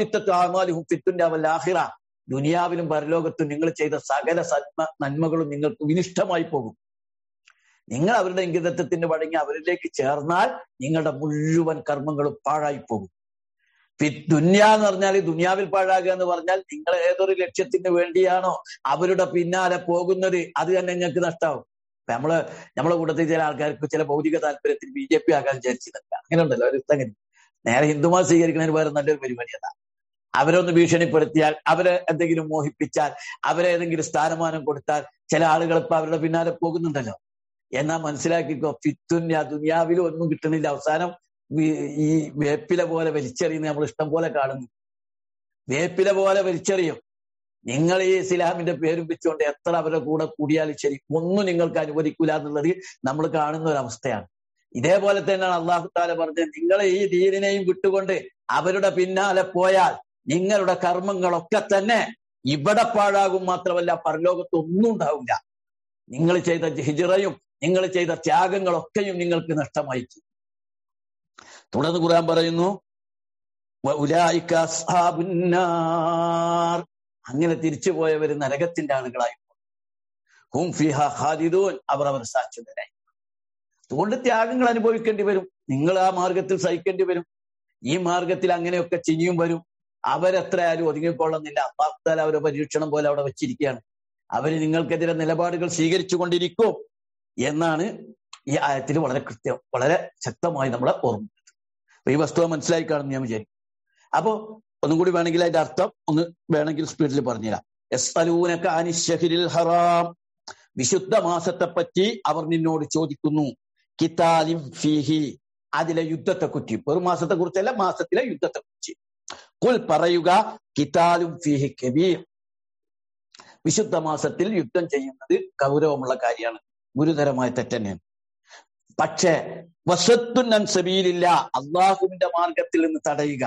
ലാഹിറ ദുനിയാവിലും പരലോകത്തും നിങ്ങൾ ചെയ്ത സകല സന്മ നന്മകളും നിങ്ങൾക്ക് വിനിഷ്ടമായി പോകും നിങ്ങൾ അവരുടെ ഇംഗിതത്വത്തിന് വഴങ്ങി അവരിലേക്ക് ചേർന്നാൽ നിങ്ങളുടെ മുഴുവൻ കർമ്മങ്ങളും പാഴായി പോകും ദുന്യ എന്ന് പറഞ്ഞാൽ ഈ ദുന്യാവിൽ പാഴാകുക എന്ന് പറഞ്ഞാൽ നിങ്ങൾ ഏതൊരു ലക്ഷ്യത്തിന് വേണ്ടിയാണോ അവരുടെ പിന്നാലെ പോകുന്നത് അത് തന്നെ നിങ്ങൾക്ക് നഷ്ടാവും നമ്മള് നമ്മളെ കൂട്ടത്തിൽ ചില ആൾക്കാർക്ക് ചില ഭൗതിക താല്പര്യത്തിൽ ബി ജെ പി ആകാൻ വിചാരിച്ചിട്ടില്ല അങ്ങനെ ഉണ്ടല്ലോ ഒരു അങ്ങനെ നേരെ ഹിന്ദുമാർ സ്വീകരിക്കുന്നതിന് വേറെ നല്ലൊരു പരിപാടി അതാ അവരൊന്ന് ഭീഷണിപ്പെടുത്തിയാൽ അവരെ എന്തെങ്കിലും മോഹിപ്പിച്ചാൽ അവരെ ഏതെങ്കിലും സ്ഥാനമാനം കൊടുത്താൽ ചില ആളുകൾ ഇപ്പൊ അവരുടെ പിന്നാലെ പോകുന്നുണ്ടല്ലോ എന്നാ മനസ്സിലാക്കിക്കോ ഫിത്തുന്യ ദുനിയാവിലും ഒന്നും കിട്ടുന്നില്ല അവസാനം ഈ വേപ്പില പോലെ വലിച്ചെറിയുന്ന നമ്മൾ ഇഷ്ടം പോലെ കാണുന്നു വേപ്പില പോലെ വലിച്ചെറിയും നിങ്ങൾ ഈ ഇസ്ലാമിന്റെ പേരും വെച്ചുകൊണ്ട് എത്ര അവരുടെ കൂടെ കൂടിയാലും ശരി ഒന്നും നിങ്ങൾക്ക് അനുവദിക്കൂല എന്നുള്ളത് നമ്മൾ കാണുന്ന ഒരു അവസ്ഥയാണ് ഇതേപോലെ തന്നെയാണ് അള്ളാഹു താല പറഞ്ഞത് നിങ്ങൾ ഈ ദീനിനെയും വിട്ടുകൊണ്ട് അവരുടെ പിന്നാലെ പോയാൽ നിങ്ങളുടെ കർമ്മങ്ങളൊക്കെ തന്നെ ഇവിടെ പാഴാകും മാത്രമല്ല പരലോകത്ത് ഒന്നും ഉണ്ടാവില്ല നിങ്ങൾ ചെയ്ത ഹിജറയും നിങ്ങൾ ചെയ്ത ത്യാഗങ്ങളൊക്കെയും നിങ്ങൾക്ക് നഷ്ടമായി തുടർന്ന് ഖുർആൻ പറയുന്നു അങ്ങനെ തിരിച്ചു പോയവർ നരകത്തിന്റെ ആളുകളായി ഹും ഫിഹ ഖാലിദൂൻ അവർ അവർ സാക്ഷ്യതരായി അതുകൊണ്ട് ത്യാഗങ്ങൾ അനുഭവിക്കേണ്ടി വരും നിങ്ങൾ ആ മാർഗത്തിൽ സഹിക്കേണ്ടി വരും ഈ മാർഗത്തിൽ അങ്ങനെയൊക്കെ ചിനിയും വരും അവരെത്രയാലും ഒതുങ്ങിക്കൊള്ളുന്നില്ല അപ്പാത്താൽ അവരെ പരീക്ഷണം പോലെ അവിടെ വെച്ചിരിക്കുകയാണ് അവര് നിങ്ങൾക്കെതിരെ നിലപാടുകൾ സ്വീകരിച്ചു കൊണ്ടിരിക്കും എന്നാണ് ഈ ആയത്തിൽ വളരെ കൃത്യം വളരെ ശക്തമായി നമ്മളെ ഓർമ്മ അപ്പൊ ഈ വസ്തുത മനസ്സിലായി കാണുന്നു ഞാൻ വിചാരിക്കും അപ്പോ ഒന്നും കൂടി വേണമെങ്കിൽ അതിന്റെ അർത്ഥം ഒന്ന് വേണമെങ്കിൽ സ്പീഡിൽ പറഞ്ഞുതരാം എസ് അലൂനക്ക അനിഷഹിരിൽ ഹറാം വിശുദ്ധ മാസത്തെ പറ്റി അവർ നിന്നോട് ചോദിക്കുന്നു കിതാലിം ഫീഹി അതിലെ യുദ്ധത്തെ കുറ്റി ഒരു മാസത്തെ കുറിച്ചല്ല മാസത്തിലെ യുദ്ധത്തെ കുറിച്ച് കുൽ പറയുക കിതാലും ഫീഹി കബീർ വിശുദ്ധ മാസത്തിൽ യുദ്ധം ചെയ്യുന്നത് ഗൗരവമുള്ള കാര്യമാണ് ഗുരുതരമായ തെറ്റന്നെയാണ് പക്ഷേ വസത്തുൻ സബീലില്ല അള്ളാഹുവിന്റെ മാർഗത്തിൽ നിന്ന് തടയുക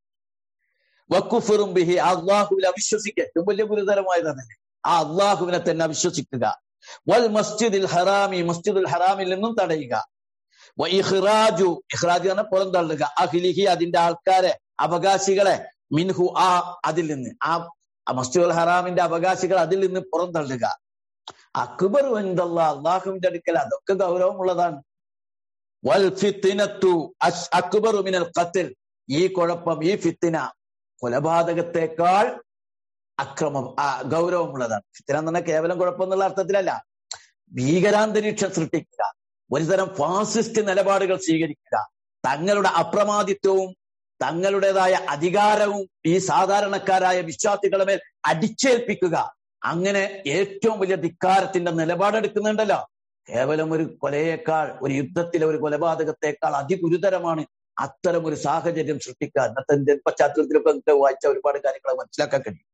വക്കുഫറും ബിഹി അള്ളാഹുവിൽ അവിശ്വസിക്കുക ഏറ്റവും വലിയ ഗുരുതരമായതാണ് ആ അള്ളാഹുവിനെ തന്നെ അവിശ്വസിക്കുക വൽ മസ്ജിദിൽ ഹറാമി മസ്ജിദുൽ ഹറാമിൽ നിന്നും തടയുക ഇഹ്റാജു ഇഹ്റാജ് എന്ന് പുറന്തള്ളുക അഹിലിഹി അതിന്റെ ആൾക്കാരെ അവകാശികളെ മിൻഹു ആ അതിൽ നിന്ന് ആ മസ്ജിദുൽ ഹറാമിന്റെ അവകാശികൾ അതിൽ നിന്ന് പുറന്തള്ളുക അക്ബർ എന്തല്ല അള്ളാഹുവിന്റെ അടുക്കൽ അതൊക്കെ ഗൗരവമുള്ളതാണ് വൽ ഫിത്തിനത്തു അക്ബർ മിനൽ ഖത്തിൽ ഈ കുഴപ്പം ഈ ഫിത്തിന കൊലപാതകത്തെക്കാൾ അക്രമം ഗൗരവമുള്ളതാണ് ഫിത്തിന എന്ന് പറഞ്ഞാൽ കേവലം കുഴപ്പം എന്നുള്ള അർത്ഥത്തിലല്ല ഭീകരാന്തരീക്ഷം സൃഷ്ടിക്കുക ഒരുതരം ഫാസിസ്റ്റ് നിലപാടുകൾ സ്വീകരിക്കുക തങ്ങളുടെ അപ്രമാദിത്വവും തങ്ങളുടേതായ അധികാരവും ഈ സാധാരണക്കാരായ വിശ്വാസികളുടെ മേൽ അടിച്ചേൽപ്പിക്കുക അങ്ങനെ ഏറ്റവും വലിയ ധിക്കാരത്തിന്റെ നിലപാടെടുക്കുന്നുണ്ടല്ലോ കേവലം ഒരു കൊലയേക്കാൾ ഒരു യുദ്ധത്തിലെ ഒരു കൊലപാതകത്തെക്കാൾ അതിഗുരുതരമാണ് അത്തരം ഒരു സാഹചര്യം സൃഷ്ടിക്കുക ഇന്നത്തെ ഇന്ത്യൻ പശ്ചാത്തലത്തിലൊക്കെ വായിച്ച ഒരുപാട് കാര്യങ്ങൾ മനസ്സിലാക്കാൻ കഴിയും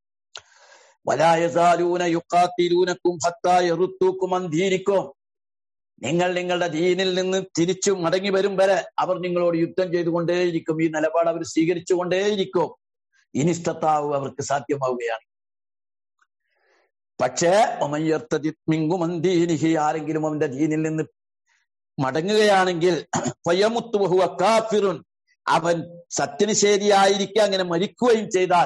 വലായസാലൂന യുക്കാത്തിലൂനക്കും ഹത്തായറുത്തൂക്കും അന്തീരിക്കും നിങ്ങൾ നിങ്ങളുടെ ദീനിൽ നിന്ന് തിരിച്ചു മടങ്ങി വരും വരെ അവർ നിങ്ങളോട് യുദ്ധം ചെയ്തുകൊണ്ടേയിരിക്കും ഈ നിലപാട് അവർ സ്വീകരിച്ചുകൊണ്ടേയിരിക്കും ഇനിഷ്ടത്താവ് അവർക്ക് സാധ്യമാവുകയാണ് പക്ഷേ ഒമയ്യർത്തതിമിങ്കുമന്തീനിഹി ആരെങ്കിലും അവന്റെ ദീനിൽ നിന്ന് മടങ്ങുകയാണെങ്കിൽ ഫയമുത്തുബഹുവ കാഫിറുൻ അവൻ സത്യനിഷേധിയായിരിക്കുക അങ്ങനെ മരിക്കുകയും ചെയ്താൽ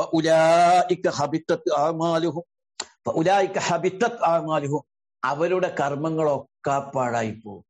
അവരുടെ കർമ്മങ്ങളൊക്കെ പാഴായി പോകും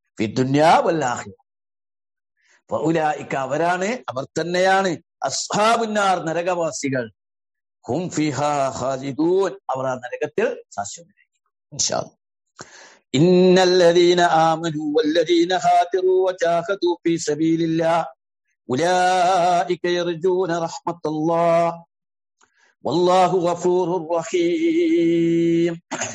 അവരാണ് അവർ തന്നെയാണ് അസ്ഹാബുന്നാർ നരകവാസികൾ ഹും ഫിഹാ ഖാലിദൂൻ അവർ ആ നരകത്തിൽ ശാശ്വതരായിരിക്കും إن الذين آمنوا والذين هاجروا وجاهدوا في سبيل الله أولئك يرجون رحمة الله والله غفور رحيم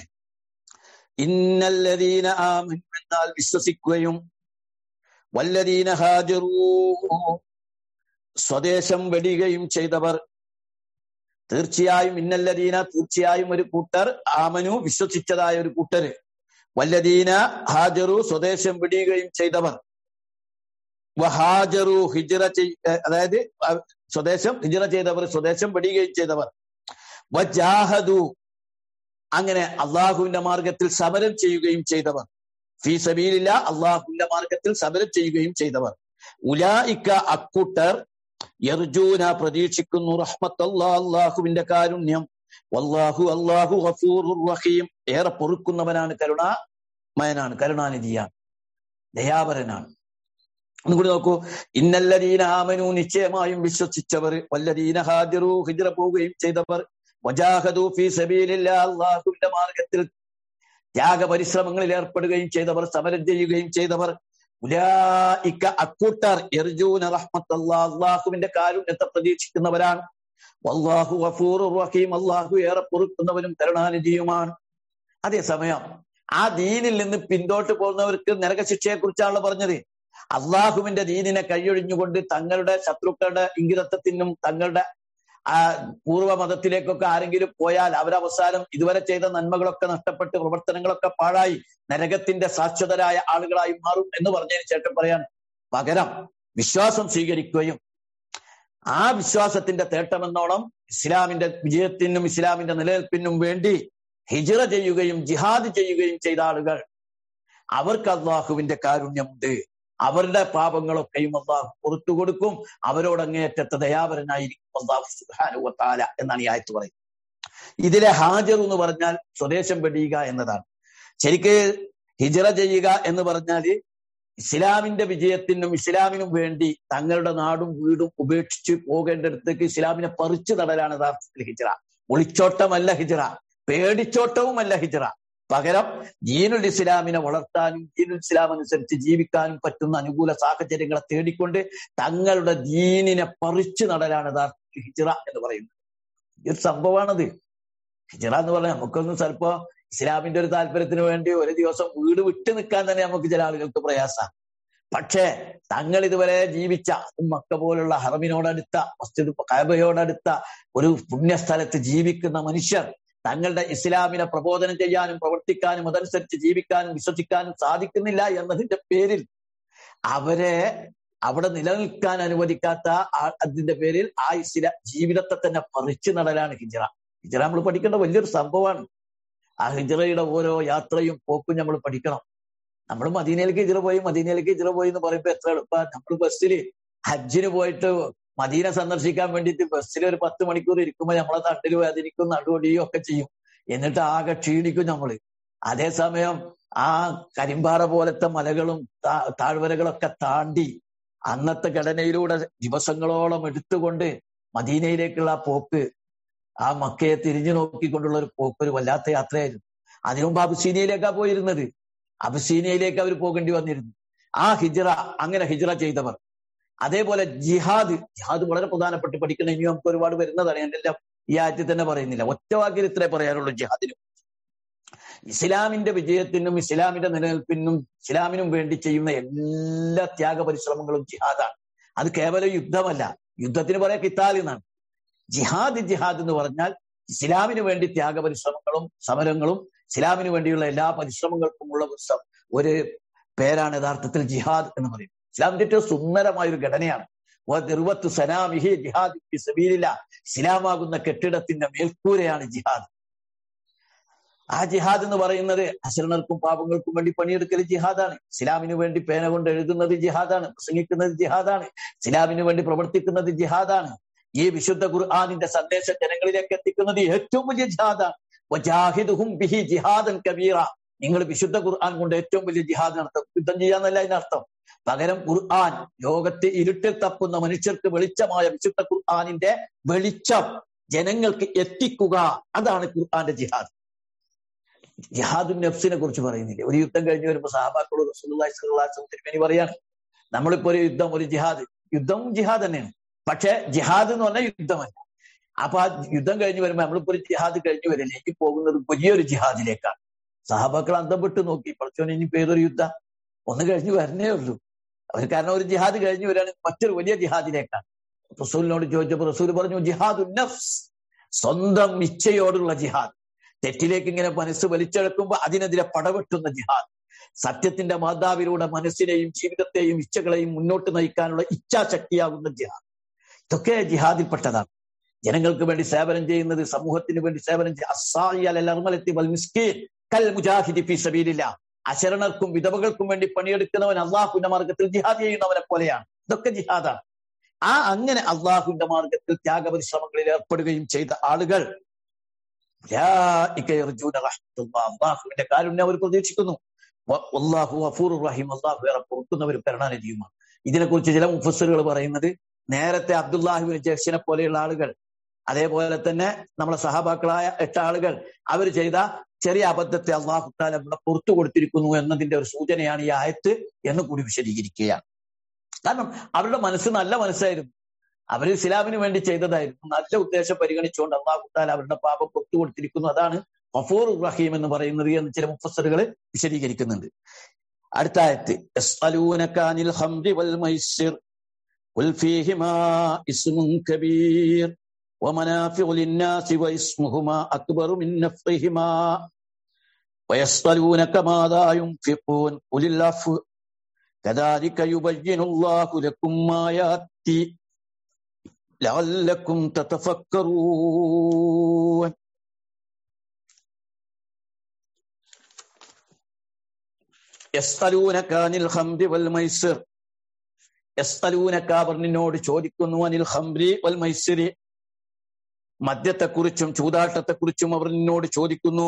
إن الذين آمنوا എന്നാൽ വിശ്വസിക്കുകയും വല്ലദീന ഹാജറൂ സ്വദേശം വെടിയുകയും ചെയ്തവർ തീർച്ചയായും ഇന്നല്ലദീന തീർച്ചയായും ഒരു കൂട്ടർ ആമനു വിശ്വസിച്ചതായ ഒരു കൂട്ടര് വല്ലദീന ഹാജറു സ്വദേശം വിടിയുകയും ചെയ്തവർ വഹാജറു ഹിജറ അതായത് സ്വദേശം ഹിജറ ചെയ്തവർ സ്വദേശം വിടിയുകയും ചെയ്തവർ വജാഹദു അങ്ങനെ അള്ളാഹുവിന്റെ മാർഗത്തിൽ സമരം ചെയ്യുകയും ചെയ്തവർ ഫീ സബീലില്ല അള്ളാഹുവിന്റെ മാർഗത്തിൽ സമരം ചെയ്യുകയും ചെയ്തവർ ഉലായിക്ക അക്കൂട്ടർ യർജൂന പ്രതീക്ഷിക്കുന്നു റഹ്മത്തല്ലാ അള്ളാഹുവിന്റെ കാരുണ്യം വല്ലാഹു അള്ളാഹു ഗഫൂറുർ റഹീം ഏറെ പൊറുക്കുന്നവനാണ് കരുണാമയനാണ് കരുണാനിധിയാണ് ദയാപരനാണ് ഒന്നുകൂടി നോക്കൂ ഇന്നല്ലദീന ആമനു നിശ്ചയമായും വിശ്വസിച്ചവർ വല്ലദീന ഹാദിറു ഹിജ്റ പോവുകയും ചെയ്തവർ വജാഹദു ഫീ സബീലില്ലാ അള്ളാഹുവിന്റെ മാർഗത്തിൽ ത്യാഗപരിശ്രമങ്ങളിൽ ഏർപ്പെടുകയും ചെയ്തവർ സമരം ചെയ്യുകയും ചെയ്തവർ ഉലായിക്ക അക്കൂട്ടർ എർജൂന റഹ്മത്തല്ലാ അള്ളാഹുവിന്റെ കാരുണ്യത്തെ പ്രതീക്ഷിക്കുന്നവരാണ് വല്ലാഹു ഗഫൂർ റഹീം അള്ളാഹു ഏറെ പൊറുക്കുന്നവനും കരുണാനിധിയുമാണ് അതേസമയം ആ ദീനിൽ നിന്ന് പിന്തോട്ട് പോകുന്നവർക്ക് നരകശിക്ഷയെ കുറിച്ചാണല്ലോ പറഞ്ഞത് അള്ളാഹുവിന്റെ ദീനിനെ കൈയൊഴിഞ്ഞുകൊണ്ട് തങ്ങളുടെ ശത്രുക്കളുടെ ഇംഗിതത്വത്തിനും തങ്ങളുടെ ആ പൂർവ്വ മതത്തിലേക്കൊക്കെ ആരെങ്കിലും പോയാൽ അവരവസാനം ഇതുവരെ ചെയ്ത നന്മകളൊക്കെ നഷ്ടപ്പെട്ട് പ്രവർത്തനങ്ങളൊക്കെ പാഴായി നരകത്തിന്റെ ശാശ്വതരായ ആളുകളായി മാറും എന്ന് പറഞ്ഞതിന് ശേഷം പറയാൻ പകരം വിശ്വാസം സ്വീകരിക്കുകയും ആ വിശ്വാസത്തിന്റെ തേട്ടമെന്നോണം ഇസ്ലാമിന്റെ വിജയത്തിനും ഇസ്ലാമിന്റെ നിലനിൽപ്പിനും വേണ്ടി ഹിജറ ചെയ്യുകയും ജിഹാദ് ചെയ്യുകയും ചെയ്ത ആളുകൾ അവർക്ക് അള്ളാഹുവിന്റെ കാരുണ്യമുണ്ട് അവരുടെ പാപങ്ങളൊക്കെയും അള്ളാഹു പുറത്തു കൊടുക്കും അവരോട് അങ്ങേയറ്റത്തെ ദയാപരനായിരിക്കും അള്ളാഹു സുഹാനുവത്താല എന്നാണ് ഈ ആയത്ത് പറയുന്നത് ഇതിലെ ഹാജർ എന്ന് പറഞ്ഞാൽ സ്വദേശം വെടിയുക എന്നതാണ് ശരിക്ക് ഹിജറ ചെയ്യുക എന്ന് പറഞ്ഞാൽ ഇസ്ലാമിന്റെ വിജയത്തിനും ഇസ്ലാമിനും വേണ്ടി തങ്ങളുടെ നാടും വീടും ഉപേക്ഷിച്ച് പോകേണ്ടടുത്തേക്ക് ഇസ്ലാമിനെ പറിച്ചു നടലാണ് യഥാർത്ഥത്തിൽ ഹിജറ ഒളിച്ചോട്ടമല്ല ഹിജറ പേടിച്ചോട്ടവുമല്ല ഹിജറ പകരം ജീനുൽ ഇസ്ലാമിനെ വളർത്താനും ജീനുൽ ഇസ്ലാം അനുസരിച്ച് ജീവിക്കാനും പറ്റുന്ന അനുകൂല സാഹചര്യങ്ങളെ തേടിക്കൊണ്ട് തങ്ങളുടെ ദീനിനെ പറിച്ചു നടലാണ് യഥാർത്ഥത്തിൽ ഹിജറ എന്ന് പറയുന്നത് ഈ ഒരു സംഭവമാണത് ഹിജറ എന്ന് പറഞ്ഞാൽ നമുക്കൊന്നും ചിലപ്പോ ഇസ്ലാമിന്റെ ഒരു താല്പര്യത്തിന് വേണ്ടി ഒരു ദിവസം വീട് വിട്ടു നിൽക്കാൻ തന്നെ നമുക്ക് ചില ആളുകൾക്ക് പ്രയാസമാണ് പക്ഷേ തങ്ങൾ ഇതുവരെ ജീവിച്ച മക്ക പോലുള്ള ഹറമിനോടടുത്ത മസ്ജിദ് കയബയോടടുത്ത ഒരു പുണ്യസ്ഥലത്ത് ജീവിക്കുന്ന മനുഷ്യർ തങ്ങളുടെ ഇസ്ലാമിനെ പ്രബോധനം ചെയ്യാനും പ്രവർത്തിക്കാനും അതനുസരിച്ച് ജീവിക്കാനും വിശ്വസിക്കാനും സാധിക്കുന്നില്ല എന്നതിന്റെ പേരിൽ അവരെ അവിടെ നിലനിൽക്കാൻ അനുവദിക്കാത്ത അതിന്റെ പേരിൽ ആ ഇസ്ലാ ജീവിതത്തെ തന്നെ പറിച്ചു നടലാണ് ഹിജറ ഹിജറ നമ്മൾ പഠിക്കേണ്ട വലിയൊരു സംഭവമാണ് ആ ഹിജറയുടെ ഓരോ യാത്രയും പോക്കും നമ്മൾ പഠിക്കണം നമ്മൾ മദീനയിലേക്ക് ഹിജറ പോയി മദീനയിലേക്ക് ഹിജറ പോയി എന്ന് പറയുമ്പോൾ എത്ര എളുപ്പ നമ്മൾ ബസ്സിൽ ഹജ്ജിന് പോയിട്ട് മദീന സന്ദർശിക്കാൻ വേണ്ടിയിട്ട് ബസ്സിൽ ഒരു പത്ത് മണിക്കൂർ ഇരിക്കുമ്പോൾ നമ്മളെ തണ്ടിൽ വേദനിക്കും നടുവടിയും ഒക്കെ ചെയ്യും എന്നിട്ട് ആകെ ക്ഷീണിക്കും നമ്മള് അതേസമയം ആ കരിമ്പാറ പോലത്തെ മലകളും താഴ്വരകളൊക്കെ താണ്ടി അന്നത്തെ ഘടനയിലൂടെ ദിവസങ്ങളോളം എടുത്തുകൊണ്ട് മദീനയിലേക്കുള്ള പോക്ക് ആ മക്കയെ തിരിഞ്ഞു നോക്കിക്കൊണ്ടുള്ള ഒരു പോക്ക് ഒരു വല്ലാത്ത യാത്രയായിരുന്നു അതിനു മുമ്പ് അബുസീനയിലേക്കാ പോയിരുന്നത് അബുസീനയിലേക്ക് അവർ പോകേണ്ടി വന്നിരുന്നു ആ ഹിജറ അങ്ങനെ ഹിജറ ചെയ്തവർ അതേപോലെ ജിഹാദ് ജിഹാദ് വളരെ പ്രധാനപ്പെട്ട് പഠിക്കുന്ന ഇനി നമുക്ക് ഒരുപാട് വരുന്നതാണ് ഞാൻ എല്ലാം ഈ ആയത്തിൽ തന്നെ പറയുന്നില്ല ഒറ്റ വാക്കിൽ ഇത്രേ പറയാനുള്ളൂ ജിഹാദിനും ഇസ്ലാമിന്റെ വിജയത്തിനും ഇസ്ലാമിന്റെ നിലനിൽപ്പിനും ഇസ്ലാമിനും വേണ്ടി ചെയ്യുന്ന എല്ലാ ത്യാഗ പരിശ്രമങ്ങളും ജിഹാദാണ് അത് കേവലം യുദ്ധമല്ല യുദ്ധത്തിന് പറയാ കിത്താൽ എന്നാണ് ജിഹാദ് ജിഹാദ് എന്ന് പറഞ്ഞാൽ ഇസ്ലാമിന് വേണ്ടി ത്യാഗ പരിശ്രമങ്ങളും സമരങ്ങളും ഇസ്ലാമിന് വേണ്ടിയുള്ള എല്ലാ പരിശ്രമങ്ങൾക്കുമുള്ള ഒരു പേരാണ് യഥാർത്ഥത്തിൽ ജിഹാദ് എന്ന് പറയുന്നത് ഇസ്ലാമിന്റെ ഏറ്റവും സുന്ദരമായ ഒരു ഘടനയാണ് നിർവത്ത് സനാമിഹി ജിഹാദ് സബീലില്ല ഇസ്ലാമാകുന്ന കെട്ടിടത്തിന്റെ മേൽക്കൂരയാണ് ജിഹാദ് ആ ജിഹാദ് എന്ന് പറയുന്നത് അശരണർക്കും പാപങ്ങൾക്കും വേണ്ടി പണിയെടുക്കൽ ജിഹാദാണ് ഇസ്ലാമിന് വേണ്ടി പേന കൊണ്ട് എഴുതുന്നത് ജിഹാദാണ് പ്രസംഗിക്കുന്നത് ജിഹാദാണ് ഇസ്ലാമിന് വേണ്ടി പ്രവർത്തിക്കുന്നത് ജിഹാദാണ് ഈ വിശുദ്ധ ഖുർആാനിന്റെ സന്ദേശം ജനങ്ങളിലേക്ക് എത്തിക്കുന്നത് ഏറ്റവും വലിയ ജിഹാദാണ് ബിഹി ജിഹാദൻ കബീറ നിങ്ങൾ വിശുദ്ധ ഖുർആൻ കൊണ്ട് ഏറ്റവും വലിയ ജിഹാദ് നടത്തും യുദ്ധം ചെയ്യാന്നല്ല അതിനർത്ഥം പകരം ഖുർആൻ ലോകത്തെ ഇരുട്ടിൽ തപ്പുന്ന മനുഷ്യർക്ക് വെളിച്ചമായ വിശുദ്ധ ഖുർആാനിന്റെ വെളിച്ചം ജനങ്ങൾക്ക് എത്തിക്കുക അതാണ് ഖുർആന്റെ ജിഹാദ് ജിഹാദുൻ നഫ്സിനെ കുറിച്ച് പറയുന്നില്ലേ ഒരു യുദ്ധം കഴിഞ്ഞ് വരുമ്പോൾ സഹാബാക്കളോട് തിരുമേനി പറയാണ് നമ്മളിപ്പോ ഒരു യുദ്ധം ഒരു ജിഹാദ് യുദ്ധം ജിഹാദ് തന്നെയാണ് പക്ഷെ ജിഹാദ് എന്ന് പറഞ്ഞാൽ യുദ്ധമല്ല അപ്പൊ ആ യുദ്ധം കഴിഞ്ഞ് വരുമ്പോൾ നമ്മളിപ്പോ ഒരു ജിഹാദ് കഴിഞ്ഞ് വരിലേക്ക് പോകുന്നത് വലിയൊരു ജിഹാദിലേക്കാണ് സഹാബാക്കൾ അന്തം വിട്ട് നോക്കി പഠിച്ചോൻ ഇനി പേരൊരു യുദ്ധം ഒന്ന് കഴിഞ്ഞ് വരണേ ഉള്ളൂ അവർ കാരണം ഒരു ജിഹാദ് കഴിഞ്ഞ് വരികയാണെങ്കിൽ മറ്റൊരു വലിയ ജിഹാദിലേക്കാണ് റസൂലിനോട് ചോദിച്ചപ്പോൾ റസൂൽ പറഞ്ഞു ജിഹാദു നഫ്സ് സ്വന്തം ഇച്ഛയോടുള്ള ജിഹാദ് തെറ്റിലേക്ക് ഇങ്ങനെ മനസ്സ് വലിച്ചെടുക്കുമ്പോൾ അതിനെതിരെ പടവെട്ടുന്ന ജിഹാദ് സത്യത്തിന്റെ മാതാവിലൂടെ മനസ്സിനെയും ജീവിതത്തെയും ഇച്ഛകളെയും മുന്നോട്ട് നയിക്കാനുള്ള ഇച്ഛാശക്തിയാകുന്ന ജിഹാദ് ഇതൊക്കെ ജിഹാദിൽപ്പെട്ടതാണ് ജനങ്ങൾക്ക് വേണ്ടി സേവനം ചെയ്യുന്നത് സമൂഹത്തിന് വേണ്ടി സേവനം ചെയ്യുക അശരണർക്കും വിധവകൾക്കും വേണ്ടി പണിയെടുക്കുന്നവൻ അള്ളാഹുവിന്റെ മാർഗത്തിൽ ജിഹാദ് ചെയ്യുന്നവനെ പോലെയാണ് ഇതൊക്കെ ജിഹാദാണ് ആ അങ്ങനെ അള്ളാഹുവിന്റെ മാർഗത്തിൽ ത്യാഗപരിശ്രമങ്ങളിൽ ഏർപ്പെടുകയും ചെയ്ത ആളുകൾ അള്ളാഹുവിന്റെ കാരുണ്യം അവർ പ്രതീക്ഷിക്കുന്നു അള്ളാഹു അഫൂർ റഹീം അള്ളാഹു ഏറെ പൊറുക്കുന്നവരും കരുണാനിധിയുമാണ് ഇതിനെക്കുറിച്ച് ചില മുഫസറുകൾ പറയുന്നത് നേരത്തെ അബ്ദുല്ലാഹുബിൻ ജഹ്ഷിനെ പോലെയുള്ള ആളുകൾ അതേപോലെ തന്നെ നമ്മളെ സഹാബാക്കളായ എട്ട് ആളുകൾ അവർ ചെയ്ത ചെറിയ അബദ്ധത്തെ അള്ളാഹു താല പുറത്തു കൊടുത്തിരിക്കുന്നു എന്നതിന്റെ ഒരു സൂചനയാണ് ഈ ആയത്ത് എന്ന് കൂടി വിശദീകരിക്കുകയാണ് കാരണം അവരുടെ മനസ്സ് നല്ല മനസ്സായിരുന്നു അവർ ഇസ്ലാമിന് വേണ്ടി ചെയ്തതായിരുന്നു നല്ല ഉദ്ദേശം പരിഗണിച്ചുകൊണ്ട് അള്ളാഹു താല അവരുടെ പാപം പുറത്തു കൊടുത്തിരിക്കുന്നു അതാണ് ഗഫൂർ റഹീം എന്ന് പറയുന്നത് എന്ന് ചില മുഫസറുകൾ വിശദീകരിക്കുന്നുണ്ട് അടുത്ത ആയത്ത് യസ്അലൂനകാനിൽ ഖംറി വൽ മൈസിർ قل فيهما اسم كبير ومنافع للناس واسمهما أكبر من نفعهما ويسألونك ماذا ينفقون قل العفو كذلك يبين الله لكم آيات لعلكم تتفكرون يسألونك عن الخمر والميسر യസ്തലൂനക്ക അവർ നിന്നോട് ചോദിക്കുന്നു അനിൽ ഹംറി വൽ മൈസിരി മദ്യത്തെക്കുറിച്ചും ചൂതാട്ടത്തെക്കുറിച്ചും അവർ നിന്നോട് ചോദിക്കുന്നു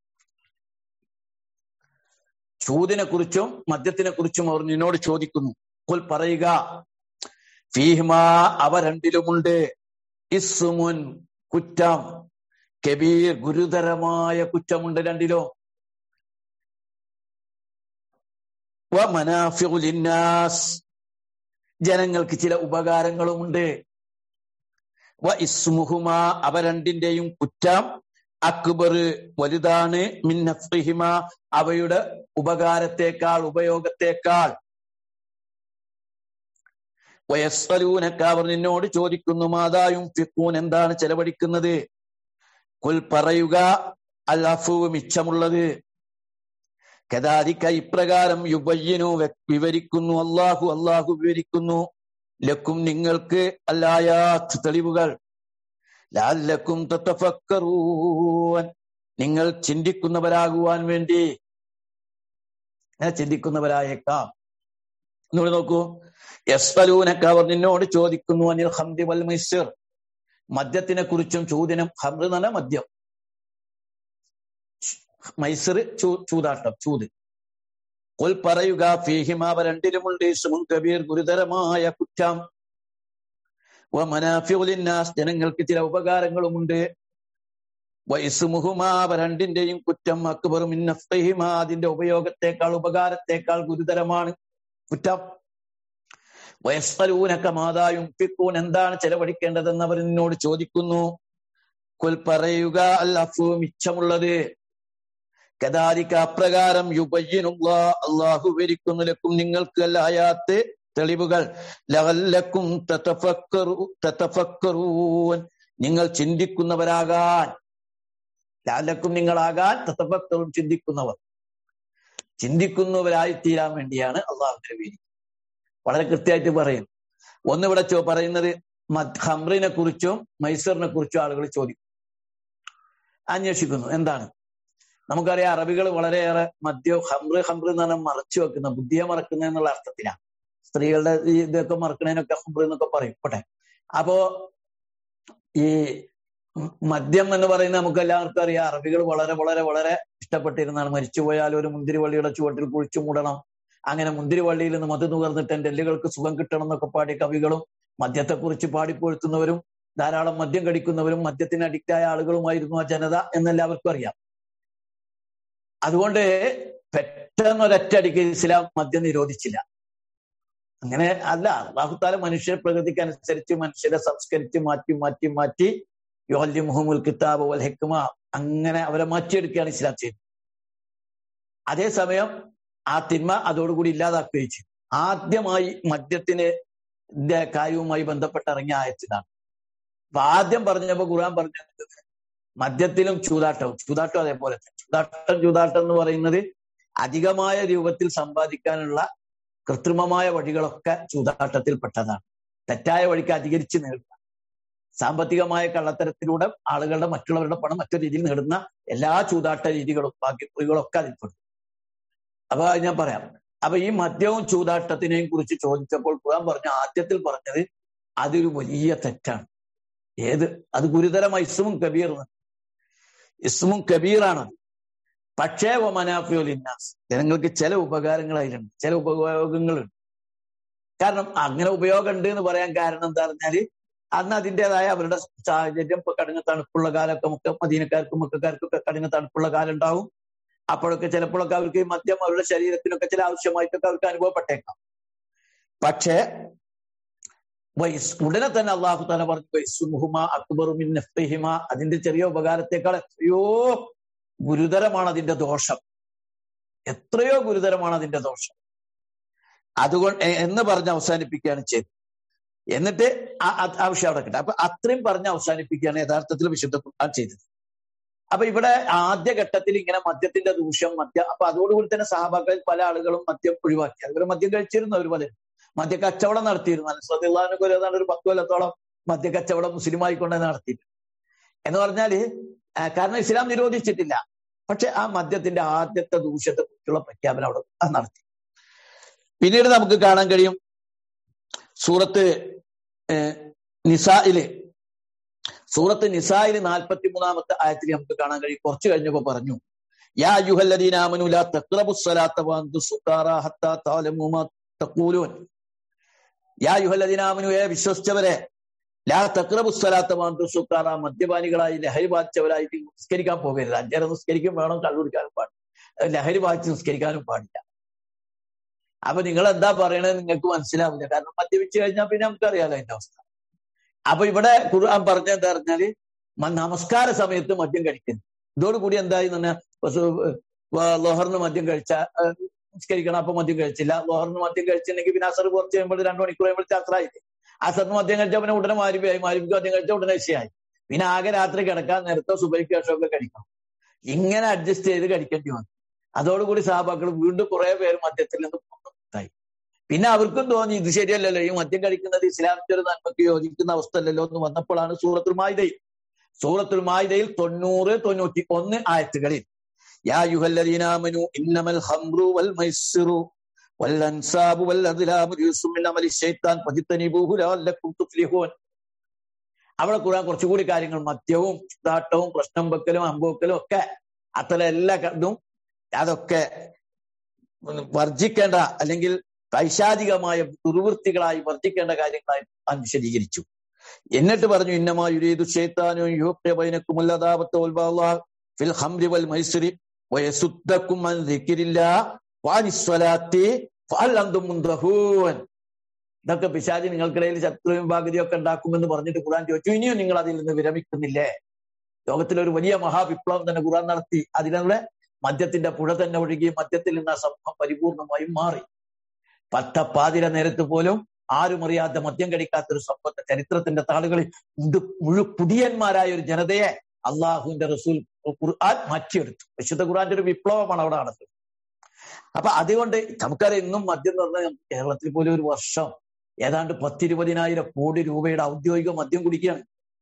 ചൂതിനെ കുറിച്ചും മദ്യത്തിനെ കുറിച്ചും അവർ നിന്നോട് ചോദിക്കുന്നു അപ്പോൾ പറയുക ഫീഹിമ അവ രണ്ടിലുമുണ്ട് ഇസ്മുൻ കുറ്റം കബീർ ഗുരുതരമായ കുറ്റമുണ്ട് രണ്ടിലോ വ മനാഫിഉലിന്നാസ് ജനങ്ങൾക്ക് ചില ഉപകാരങ്ങളുമുണ്ട് വ ഇസ്മുഹുമ അവ രണ്ടിന്റെയും കുറ്റം അക്ബർ വലുതാണ് മിന്നഫ്ഹിമ അവയുടെ ഉപകാരത്തെക്കാൾ ഉപയോഗത്തെക്കാൾ വയസ്സലൂനക്ക അവർ നിന്നോട് ചോദിക്കുന്നു മാതായും ഫിക്കൂൻ എന്താണ് ചെലവഴിക്കുന്നത് കുൽ പറയുക അല്ലഫു മിച്ചമുള്ളത് കദാരിക്ക ഇപ്രകാരം യുബയ്യനു വിവരിക്കുന്നു അള്ളാഹു അള്ളാഹു വിവരിക്കുന്നു ലക്കും നിങ്ങൾക്ക് അല്ലായാത്ത് തെളിവുകൾ ലാലക്കും തത്തഫക്കറൂൻ നിങ്ങൾ ചിന്തിക്കുന്നവരാകുവാൻ വേണ്ടി ഞാൻ ചിന്തിക്കുന്നവരായേക്കാം എന്നോട് നോക്കൂ യസ്വലൂനക്ക് അവർ നിന്നോട് ചോദിക്കുന്നു അനിൽ ഹംദി വൽ മൈസിർ മദ്യത്തിനെ കുറിച്ചും ചൂതിനും ഹംദ് എന്ന് പറഞ്ഞാൽ മദ്യം മൈസർ ചൂ ചൂതാട്ടം ചൂത് കൊൽ പറയുക ഫീഹിമാവ രണ്ടിലുമുണ്ട് ഇസ്മുൻ കബീർ ഗുരുതരമായ കുറ്റം മനാഫിഉലിന്നാസ് ജനങ്ങൾക്ക് ചില ഉപകാരങ്ങളുമുണ്ട് വയസ്സുമുഹുമാവ രണ്ടിന്റെയും കുറ്റം അക്ബർ മിന്നഫ്ഹിമ അതിന്റെ ഉപയോഗത്തെക്കാൾ ഉപകാരത്തെക്കാൾ ഗുരുതരമാണ് കുറ്റം വയസ്സലൂനക്ക മാതായും പിക്കൂൻ എന്താണ് ചെലവഴിക്കേണ്ടതെന്ന് അവർ നിന്നോട് ചോദിക്കുന്നു കൊൽ പറയുക അല്ലഫു മിച്ചമുള്ളത് കദാലിക്ക അപ്രകാരം യുബയ്യനുള്ള അള്ളാഹു വിരിക്കുന്നു ലക്കും നിങ്ങൾക്ക് അല്ലായാത്ത് തെളിവുകൾ ലവല്ലക്കും തത്തഫക്കറൂൻ നിങ്ങൾ ചിന്തിക്കുന്നവരാകാൻ ലാലക്കും നിങ്ങളാകാൻ തത്തഫക്കറും ചിന്തിക്കുന്നവർ ചിന്തിക്കുന്നവരായി തീരാൻ വേണ്ടിയാണ് അള്ളാഹുവിന്റെ പേര് വളരെ കൃത്യമായിട്ട് പറയും ഒന്നിവിടെ ചോ പറയുന്നത് ഹംറിനെ കുറിച്ചും മൈസൂറിനെ കുറിച്ചും ആളുകൾ ചോദിക്കും അന്വേഷിക്കുന്നു എന്താണ് നമുക്കറിയാം അറബികൾ വളരെയേറെ മദ്യം ഹംറ് ഹംറ് എന്ന് പറഞ്ഞാൽ മറച്ചു വെക്കുന്ന ബുദ്ധിയെ മറക്കുന്ന എന്നുള്ള അർത്ഥത്തിലാണ് സ്ത്രീകളുടെ ഈ ഇതൊക്കെ മറക്കണേനൊക്കെ ഹംറ് എന്നൊക്കെ പറയും പോട്ടെ അപ്പോ ഈ മദ്യം എന്ന് പറയുന്നത് നമുക്ക് എല്ലാവർക്കും അറിയാം അറബികൾ വളരെ വളരെ വളരെ ഇഷ്ടപ്പെട്ടിരുന്നാണ് മരിച്ചുപോയാൽ ഒരു മുന്തിരിവള്ളിയുടെ ചുവട്ടിൽ കുഴിച്ചു മൂടണം അങ്ങനെ മുന്തിരിവള്ളിയിൽ നിന്ന് മധു നുകർന്നിട്ട് എന്റെ എല്ലുകൾക്ക് സുഖം കിട്ടണം എന്നൊക്കെ പാടി കവികളും മദ്യത്തെക്കുറിച്ച് പാടിപ്പൊഴുത്തുന്നവരും ധാരാളം മദ്യം കടിക്കുന്നവരും മദ്യത്തിന് അഡിക്റ്റായ ആളുകളുമായിരുന്നു ആ ജനത എന്നെല്ലാവർക്കും അറിയാം അതുകൊണ്ട് പെട്ടെന്ന് ഒരൊറ്റടിക്ക് ഇസ്ലാം മദ്യം നിരോധിച്ചില്ല അങ്ങനെ അല്ല അള്ളാഹുത്താല മനുഷ്യ പ്രകൃതിക്ക് അനുസരിച്ച് മനുഷ്യരെ സംസ്കരിച്ച് മാറ്റി മാറ്റി മാറ്റി യോല്യ മുഹമ്മൽ കിതാബ് വൽ ഹെക്മ അങ്ങനെ അവരെ മാറ്റിയെടുക്കുകയാണ് ഇസ്ലാം ചെയ്തത് അതേസമയം ആ തിന്മ അതോടുകൂടി ഇല്ലാതാക്കുകയും ചെയ്തു ആദ്യമായി മദ്യത്തിന് കാര്യവുമായി ബന്ധപ്പെട്ട് ഇറങ്ങിയ ആയത്തിനാണ് അപ്പൊ ആദ്യം പറഞ്ഞപ്പോ ഖുർആൻ പറഞ്ഞത് മദ്യത്തിലും ചൂതാട്ടവും ചൂതാട്ടം അതേപോലെ ചൂതാട്ടം ചൂതാട്ടം എന്ന് പറയുന്നത് അധികമായ രൂപത്തിൽ സമ്പാദിക്കാനുള്ള കൃത്രിമമായ വഴികളൊക്കെ ചൂതാട്ടത്തിൽ പെട്ടതാണ് തെറ്റായ വഴിക്ക് അധികരിച്ച് നേടുക സാമ്പത്തികമായ കള്ളത്തരത്തിലൂടെ ആളുകളുടെ മറ്റുള്ളവരുടെ പണം മറ്റൊരു രീതിയിൽ നേടുന്ന എല്ലാ ചൂതാട്ട രീതികളും ഭാഗ്യക്കുറികളും ഒക്കെ അതിൽപ്പെടും അപ്പൊ അത് ഞാൻ പറയാം അപ്പൊ ഈ മദ്യവും ചൂതാട്ടത്തിനെയും കുറിച്ച് ചോദിച്ചപ്പോൾ ഖുർആൻ പറഞ്ഞ ആദ്യത്തിൽ പറഞ്ഞത് അതൊരു വലിയ തെറ്റാണ് ഏത് അത് ഗുരുതരമായ ഇസ്മും കബീർ ഇസ്മും കബീറാണത് പക്ഷേ മനാഫിയോൽ ഇന്നാസ് ജനങ്ങൾക്ക് ചില ഉപകാരങ്ങൾ അതിലുണ്ട് ചില ഉപയോഗങ്ങളുണ്ട് കാരണം അങ്ങനെ ഉപയോഗം ഉണ്ട് എന്ന് പറയാൻ കാരണം എന്താ പറഞ്ഞാല് അന്ന് അതിൻ്റെതായ അവരുടെ സാഹചര്യം ഇപ്പൊ കടുങ്ങ തണുപ്പുള്ള കാലമൊക്കെ ഒക്കെ മദീനക്കാർക്കും മക്കാർക്കൊക്കെ കടുങ്ങ തണുപ്പുള്ള കാലം ഉണ്ടാവും അപ്പോഴൊക്കെ ചിലപ്പോഴൊക്കെ അവർക്ക് ഈ മദ്യം അവരുടെ ശരീരത്തിനൊക്കെ ചില ആവശ്യമായിട്ടൊക്കെ അവർക്ക് അനുഭവപ്പെട്ടേക്കാം പക്ഷേ വൈസ് ഉടനെ തന്നെ അള്ളാഹു തല പറഞ്ഞു വൈസുമുഹുമ അക്ബറുമിൻ നഫ്ഹിമ അതിന്റെ ചെറിയ ഉപകാരത്തെക്കാൾ എത്രയോ ഗുരുതരമാണ് അതിന്റെ ദോഷം എത്രയോ ഗുരുതരമാണ് അതിന്റെ ദോഷം അതുകൊണ്ട് എന്ന് പറഞ്ഞ് അവസാനിപ്പിക്കുകയാണ് ചെയ്തത് എന്നിട്ട് ആവശ്യം അവിടെ കിട്ടും അപ്പൊ അത്രയും പറഞ്ഞ് അവസാനിപ്പിക്കുകയാണ് യഥാർത്ഥത്തിൽ വിശുദ്ധ ഖുർആൻ ചെയ്തത് അപ്പൊ ഇവിടെ ആദ്യ ഘട്ടത്തിൽ ഇങ്ങനെ മദ്യത്തിന്റെ ദൂഷ്യം മദ്യ അപ്പൊ അതോടുകൂടി തന്നെ സഹാബാക്കളിൽ പല ആളുകളും മദ്യം ഒഴിവാക്കി അതുപോലെ മദ്യം കഴിച്ചിരുന്നു അവർ പലരും മദ്യ കച്ചവടം നടത്തിയിരുന്നു അനസ്വദിള്ളാഹിനൊക്കെ ഒരു ഏതാണ്ട് ഒരു പത്ത് കൊല്ലത്തോളം മദ്യ കച്ചവടം മുസ്ലിമായിക്കൊണ്ട് നടത്തിയിരുന്നു എന്ന് പറഞ്ഞാല് കാരണം ഇസ്ലാം നിരോധിച്ചിട്ടില്ല പക്ഷെ ആ മദ്യത്തിന്റെ ആദ്യത്തെ ദൂഷ്യത്തെ കുറിച്ചുള്ള പ്രഖ്യാപനം അവിടെ നടത്തി പിന്നീട് നമുക്ക് കാണാൻ കഴിയും സൂറത്ത് നിസായില് സൂറത്ത് നിസായില് നാൽപ്പത്തി മൂന്നാമത്തെ ആയത്തിൽ നമുക്ക് കാണാൻ കഴിയും കുറച്ച് കഴിഞ്ഞപ്പോ പറഞ്ഞു യാ യുഹല്ലദീനാമനു ലാ തഖ്റബുസ്സലാത്ത വഅന്തു സുകാറ ഹത്താ തഅലമു മാ തഖൂലൂൻ യാ യുഹല്ലദീനാമനു ഏ വിശ്വസിച്ചവരെ ലാ തക്രബുസ്വലാത്ത മാന്തു സുക്കാറ മദ്യപാനികളായി ലഹരി ബാധിച്ചവരായി നിസ്കരിക്കാൻ പോകരുത് അഞ്ചര നിസ്കരിക്കും വേണം കള്ളുടിക്കാനും പാടില്ല ലഹരി ബാധിച്ച് നിസ്കരിക്കാനും പാടില്ല അപ്പൊ നിങ്ങൾ എന്താ പറയണത് നിങ്ങൾക്ക് മനസ്സിലാവില്ല കാരണം മദ്യപിച്ചു കഴിഞ്ഞാൽ പിന്നെ നമുക്കറിയാലോ അതിന്റെ അവസ്ഥ അപ്പൊ ഇവിടെ ഖുർആൻ പറഞ്ഞ എന്താ പറഞ്ഞാല് നമസ്കാര സമയത്ത് മദ്യം കഴിക്കുന്നു ഇതോടുകൂടി എന്തായി തന്നെ ലോഹറിന് മദ്യം കഴിച്ച നിസ്കരിക്കണം അപ്പൊ മദ്യം കഴിച്ചില്ല ലോഹറിന് മദ്യം കഴിച്ചിട്ടുണ്ടെങ്കിൽ പിന്നെ അസർ കുറച്ച് കഴിയുമ്പോൾ രണ്ടു മണിക്കൂർ കഴിയുമ്പോൾ അസറായില്ലേ അസറിന് മദ്യം കഴിച്ച പിന്നെ ഉടനെ മാരിബിയായി മാരിബിക്ക് മദ്യം കഴിച്ച ഉടനെ ഇശയായി പിന്നെ ആകെ രാത്രി കിടക്കാൻ നേരത്തെ സുബൈക്ക് ശേഷമൊക്കെ കഴിക്കണം ഇങ്ങനെ അഡ്ജസ്റ്റ് ചെയ്ത് കഴിക്കേണ്ടി വന്നു അതോടുകൂടി സഹാബാക്കൾ വീണ്ടും കുറെ പേര് മദ്യത്തിൽ നിന്ന് പുറത്തായി പിന്നെ അവർക്കും തോന്നി ഇത് ശരിയല്ലല്ലോ ഈ മദ്യം കഴിക്കുന്നത് ഇസ്ലാമിന്റെ ഒരു നന്മയ്ക്ക് യോജിക്കുന്ന അവസ്ഥ അല്ലല്ലോ എന്ന് വന്നപ്പോഴാണ് സൂറത്തുൽ മായിദയിൽ സൂറത്തുൽ മായിദയിൽ തൊണ്ണൂറ് തൊണ്ണൂറ്റി ഒന്ന് ആയത്തുകളിൽ യാ യുഹല്ലദീനാമനു ഇന്നമൽ ഹംറു വൽ മൈസിറു വൽ അൻസാബു വൽ അദ്ലാമു രിജ്സും മിൻ അമലി ശൈത്താൻ ഫജിത്തനിബൂഹു ലഅല്ലക്കും തുഫ്ലിഹൂൻ അവിടെ ഖുർആൻ കുറച്ചുകൂടി കാര്യങ്ങൾ മദ്യവും ചുതാട്ടവും പ്രശ്നം വെക്കലും അമ്പുവെക്കലും ഒക്കെ അത്തരം എല്ലാ ഇതും അതൊക്കെ വർജിക്കേണ്ട അല്ലെങ്കിൽ പൈശാചികമായ ദുർവൃത്തികളായി വർജിക്കേണ്ട കാര്യങ്ങളായി താൻ വിശദീകരിച്ചു എന്നിട്ട് പറഞ്ഞു ഇന്നമാ യുരീദു ഷൈത്താനു യുഹ്യബൈനക്കുമുല്ലദാബത്ത് ഫിൽ ഹംരി വൽ മൈസിരി വയസുദ്ദക്കും അൻ ദിക്രില്ലാ വാനിസ്വലാത്തി ഫഅൽ അന്തും മുന്തഹൂൻ ഇതൊക്കെ പിശാചി നിങ്ങൾക്കിടയിൽ ശത്രുവും ഭാഗതിയൊക്കെ ഉണ്ടാക്കുമെന്ന് പറഞ്ഞിട്ട് ഖുർആൻ ചോദിച്ചു ഇനിയും നിങ്ങൾ അതിൽ നിന്ന് വിരമിക്കുന്നില്ലേ ലോകത്തിലൊരു വലിയ മഹാവിപ്ലവം തന്നെ ഖുർആൻ നടത്തി അതിലൂടെ മദ്യത്തിന്റെ പുഴ തന്നെ ഒഴുകി മദ്യത്തിൽ നിന്ന് ആ സമൂഹം പരിപൂർണമായും മാറി പത്തപ്പാതിര നേരത്ത് പോലും ആരും അറിയാത്ത മദ്യം കഴിക്കാത്ത ഒരു സംഭവത്തെ ചരിത്രത്തിന്റെ താളുകളിൽ മുഴു പുതിയന്മാരായ ഒരു ജനതയെ അള്ളാഹുവിന്റെ റസൂൽ ഖുർആൻ മാറ്റിയെടുത്തു വിശുദ്ധ ഖുർആന്റെ ഒരു വിപ്ലവമാണ് അവിടെ നടത്തുന്നത് അപ്പൊ അതുകൊണ്ട് നമുക്കറിയാം ഇന്നും മദ്യം എന്ന് പറഞ്ഞാൽ കേരളത്തിൽ പോലും ഒരു വർഷം ഏതാണ്ട് പത്തിരുപതിനായിരം കോടി രൂപയുടെ ഔദ്യോഗിക മദ്യം കുടിക്കുകയാണ്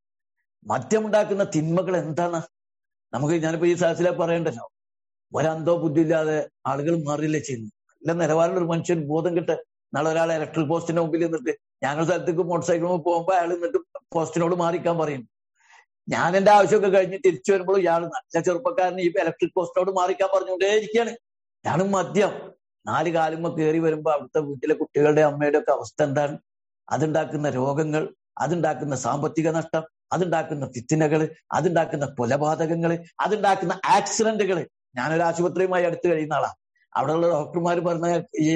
മദ്യം ഉണ്ടാക്കുന്ന തിന്മകൾ എന്താണ് നമുക്ക് ഞാനിപ്പോ ഈ സാഹസിലെ പറയണ്ടല്ലോ ഒരന്തോ ബുദ്ധി ഇല്ലാതെ ആളുകൾ മാറിയില്ലേ ചെയ്യുന്നു നല്ല നിലവാരമുള്ള ഒരു മനുഷ്യൻ ബോധം കിട്ട് നാളെ ഒരാൾ ഇലക്ട്രിക് പോസ്റ്റിന്റെ മുമ്പിൽ നിന്നിട്ട് ഞങ്ങൾ സ്ഥലത്തേക്ക് മോട്ടോർ സൈക്കിളിൽ പോകുമ്പോൾ അയാൾ നിന്നിട്ട് പോസ്റ്റിനോട് മാറിക്കാൻ പറയുന്നു ഞാൻ എന്റെ ആവശ്യമൊക്കെ കഴിഞ്ഞ് തിരിച്ചു വരുമ്പോൾ ഇയാൾ നല്ല ചെറുപ്പക്കാരൻ ഈ ഇലക്ട്രിക് പോസ്റ്റിനോട് മാറിക്കാൻ പറഞ്ഞുകൊണ്ടേ ഇരിക്കുകയാണ് ഇതാണ് മദ്യം നാല് കാലുമ്പോ കയറി വരുമ്പോ അവിടുത്തെ വീട്ടിലെ കുട്ടികളുടെ അമ്മയുടെ ഒക്കെ അവസ്ഥ എന്താണ് അതുണ്ടാക്കുന്ന രോഗങ്ങൾ അതുണ്ടാക്കുന്ന സാമ്പത്തിക നഷ്ടം അതുണ്ടാക്കുന്ന ഫിത്തിനകള് അതുണ്ടാക്കുന്ന കൊലപാതകങ്ങള് അതുണ്ടാക്കുന്ന ആക്സിഡന്റുകള് ഞാനൊരു ആശുപത്രിയുമായി അടുത്ത് കഴിയുന്ന ആളാ അവിടെയുള്ള ഡോക്ടർമാർ പറഞ്ഞ ഈ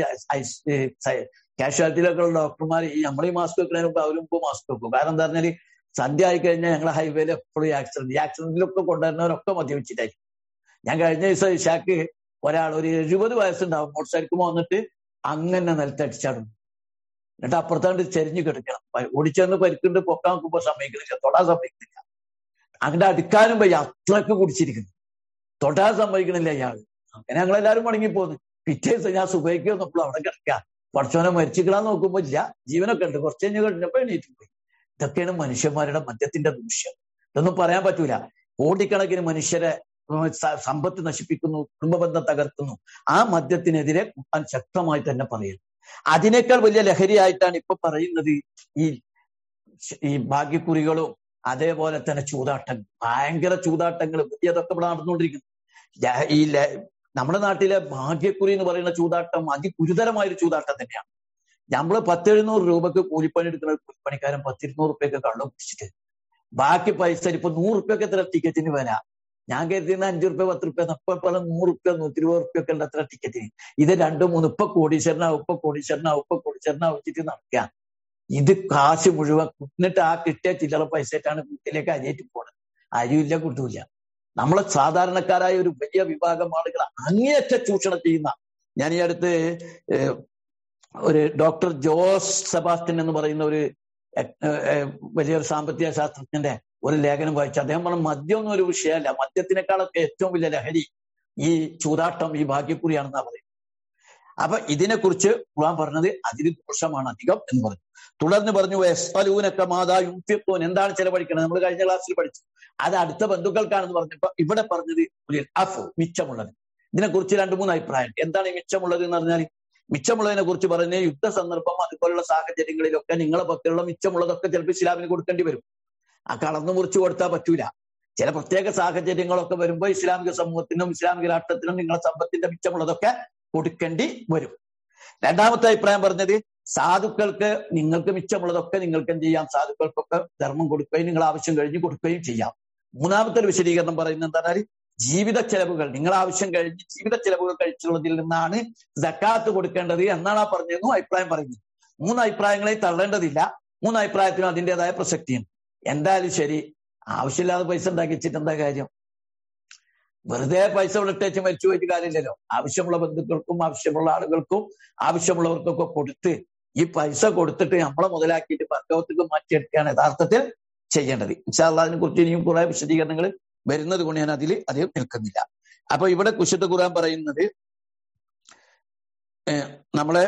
കാഷ്വാലിറ്റിയിലൊക്കെ ഉള്ള ഡോക്ടർമാർ ഈ നമ്മൾ ഈ മാസ്ക് വെക്കുന്നതിന് മുമ്പ് അവരും മുമ്പ് മാസ്ക് വെക്കും കാരണം എന്താ പറഞ്ഞാൽ സന്ധ്യ ആയി കഴിഞ്ഞാൽ ഞങ്ങൾ ഹൈവേയിൽ എപ്പോഴും ആക്സിഡന്റ് ഈ ആക്സിഡന്റിലൊക്കെ കൊണ്ടുവരുന്നവരൊക്കെ മദ്യവെച്ചിട്ടായിരിക്കും ഞാൻ കഴിഞ്ഞ ദിവസം ഇഷാക്ക് ഒരാൾ ഒരു എഴുപത് വയസ്സുണ്ടാവും മോട്ടോർ സൈക്കിൾ വന്നിട്ട് അങ്ങനെ നിലത്തടിച്ചാടും എന്നിട്ട് അപ്പുറത്താണ്ട് ചെരിഞ്ഞു കിടക്കണം ഓടിച്ചെന്ന് പരിക്കുണ്ട് പൊക്കാൻ നോക്കുമ്പോ സമ്മതിക്കുന്നില്ല തൊടാൻ സമ്മതിക്കുന്നില്ല അങ്ങനെ അടുക്കാനും പോയി അത്രക്ക് കുടിച്ചിരിക്കുന്നു തൊടാൻ സമ്മതിക്കണില്ല ഇയാൾ അങ്ങനെ ഞങ്ങളെല്ലാരും മടങ്ങിപ്പോന്നു പിറ്റേ ദിവസം ഞാൻ സുഖയ്ക്ക് വന്നപ്പോൾ അവിടെ കിടക്കുക പഠിച്ചവനെ മരിച്ചിക്കളാൻ നോക്കുമ്പോ ഇല്ല ജീവനൊക്കെ ഉണ്ട് കുറച്ച് കഴിഞ്ഞ് കഴിഞ്ഞപ്പോ എണീറ്റ് പോയി ഇതൊക്കെയാണ് മനുഷ്യന്മാരുടെ മദ്യത്തിന്റെ ദൂഷ്യം ഇതൊന്നും പറയാൻ പറ്റൂല കോടിക്കണക്കിന് മനുഷ്യരെ സമ്പത്ത് നശിപ്പിക്കുന്നു കുടുംബബന്ധം തകർക്കുന്നു ആ മദ്യത്തിനെതിരെ ഖുർആൻ ശക്തമായി തന്നെ പറയുന്നു അതിനേക്കാൾ വലിയ ലഹരിയായിട്ടാണ് ഇപ്പൊ പറയുന്നത് ഈ ഈ ഭാഗ്യക്കുറികളും അതേപോലെ തന്നെ ചൂതാട്ടങ്ങൾ ഭയങ്കര ചൂതാട്ടങ്ങൾ പുതിയതൊക്കെ ഇവിടെ നടന്നുകൊണ്ടിരിക്കുന്നു ഈ നമ്മുടെ നാട്ടിലെ ഭാഗ്യക്കുറി എന്ന് പറയുന്ന ചൂതാട്ടം അതിഗുരുതരമായ ഒരു ചൂതാട്ടം തന്നെയാണ് നമ്മള് പത്തെഴുന്നൂറ് രൂപക്ക് കൂലിപ്പണി എടുക്കുന്ന കൂലിപ്പണിക്കാരൻ പത്തിരുന്നൂറ് റുപ്യൊക്കെ കള്ളം പിടിച്ചിട്ട് ബാക്കി പൈസ ഇപ്പൊ നൂറ് റുപ്യൊക്കെ എത്ര ടിക്കറ്റിന് വരാം ഞാൻ കരുതിയിരുന്ന അഞ്ചു റുപ്യ പത്ത് റുപ്യ ഇപ്പൊ പല നൂറ് റുപ്യ നൂറ്റി ഇരുപത് റുപ്യ ഒക്കെ ഉണ്ട് അത്ര ടിക്കറ്റിന് ഇത് രണ്ടു മൂന്ന് ഇപ്പൊ കോടീശ്വരനാവും ഇപ്പൊ കോടീശ്വരനാവും ഇപ്പൊ കോടീശ്വരനാവും വെച്ചിട്ട് നടക്കുക ഇത് കാശ് മുഴുവൻ എന്നിട്ട് ആ കിട്ടിയ ചില്ലറ പൈസയായിട്ടാണ് വീട്ടിലേക്ക് അരിയേറ്റ് പോണത് അരിയില്ല കിട്ടൂല നമ്മളെ സാധാരണക്കാരായ ഒരു വലിയ വിഭാഗം ആളുകൾ അങ്ങേയറ്റ ചൂഷണം ചെയ്യുന്ന ഞാൻ ഈ അടുത്ത് ഒരു ഡോക്ടർ ജോസ് സെബാസ്റ്റ്യൻ എന്ന് പറയുന്ന ഒരു വലിയൊരു സാമ്പത്തിക ശാസ്ത്രജ്ഞന്റെ ഒരു ലേഖനം വായിച്ചു അദ്ദേഹം പറഞ്ഞ മദ്യം ഒന്നും ഒരു വിഷയമല്ല മദ്യത്തിനേക്കാളൊക്കെ ഏറ്റവും വലിയ ലഹരി ഈ ചൂതാട്ടം ഈ ഭാഗ്യക്കുറിയാണെന്നാ പറയുന്നത് അപ്പൊ ഇതിനെക്കുറിച്ച് ഖുർആൻ പറഞ്ഞത് അതിന് ദോഷമാണ് അധികം എന്ന് പറഞ്ഞു തുടർന്ന് പറഞ്ഞു എസ്തലൂനൊക്കെ മാതാ യുക്തിത്വൻ എന്താണ് ചെലവഴിക്കുന്നത് നമ്മൾ കഴിഞ്ഞ ക്ലാസ്സിൽ പഠിച്ചു അത് അടുത്ത ബന്ധുക്കൾക്കാണെന്ന് പറഞ്ഞപ്പോ ഇവിടെ പറഞ്ഞത് ഒരു അഫ് മിച്ചമുള്ളത് ഇതിനെക്കുറിച്ച് രണ്ടു മൂന്ന് അഭിപ്രായം എന്താണ് ഈ മിച്ചമുള്ളത് എന്ന് പറഞ്ഞാൽ മിച്ചമുള്ളതിനെ കുറിച്ച് പറഞ്ഞ യുദ്ധ സന്ദർഭം അതുപോലുള്ള സാഹചര്യങ്ങളിലൊക്കെ നിങ്ങളെ പക്കലുള്ള മിച്ചമുള്ളതൊക്കെ ചിലപ്പോൾ ഇസ്ലാമിന് കൊടുക്കേണ്ടി വരും ആ കളന്നു മുറിച്ചു കൊടുത്താൽ പറ്റൂല ചില പ്രത്യേക സാഹചര്യങ്ങളൊക്കെ വരുമ്പോൾ ഇസ്ലാമിക സമൂഹത്തിനും ഇസ്ലാമിക രാഷ്ട്രത്തിനും നിങ്ങളെ സമ്പത്തിന്റെ മിച്ചമുള്ളതൊക്കെ കൊടുക്കേണ്ടി വരും രണ്ടാമത്തെ അഭിപ്രായം പറഞ്ഞത് സാധുക്കൾക്ക് നിങ്ങൾക്ക് മിച്ചമുള്ളതൊക്കെ നിങ്ങൾക്ക് എന്ത് ചെയ്യാം സാധുക്കൾക്കൊക്കെ ധർമ്മം കൊടുക്കുകയും നിങ്ങൾ ആവശ്യം കഴിഞ്ഞ് കൊടുക്കുകയും ചെയ്യാം മൂന്നാമത്തെ ഒരു വിശദീകരണം പറയുന്നത് എന്താ ജീവിത ചെലവുകൾ നിങ്ങൾ ആവശ്യം കഴിഞ്ഞ് ജീവിത ചെലവുകൾ കഴിച്ചുള്ളതിൽ നിന്നാണ് ജക്കാത്ത് കൊടുക്കേണ്ടത് എന്നാണ് ആ പറഞ്ഞതെന്നും അഭിപ്രായം പറയുന്നത് മൂന്ന് അഭിപ്രായങ്ങളെ തള്ളേണ്ടതില്ല മൂന്ന് അഭിപ്രായത്തിനും അതിൻ്റെതായ പ്രസക്തിയുണ്ട് എന്തായാലും ശരി ആവശ്യമില്ലാതെ പൈസ ഉണ്ടാക്കി വെച്ചിട്ട് എന്താ കാര്യം വെറുതെ പൈസ വിളിട്ടേച്ച് മരിച്ചു പോയിട്ട് കാര്യമില്ലല്ലോ ആവശ്യമുള്ള ബന്ധുക്കൾക്കും ആവശ്യമുള്ള ആളുകൾക്കും ആവശ്യമുള്ളവർക്കൊക്കെ കൊടുത്ത് ഈ പൈസ കൊടുത്തിട്ട് നമ്മളെ മുതലാക്കിയിട്ട് ഭർഗവത്തേക്ക് മാറ്റിയെടുക്കുകയാണ് യഥാർത്ഥത്തിൽ ചെയ്യേണ്ടത് ഇൻഷാല്ല അതിനെ കുറിച്ച് ഇനിയും കുറെ വിശദീകരണങ്ങൾ വരുന്നത് കൊണ്ട് ഞാൻ അതിൽ അധികം നിൽക്കുന്നില്ല അപ്പൊ ഇവിടെ കുശുദ്ധ ഖുർആൻ പറയുന്നത് നമ്മളെ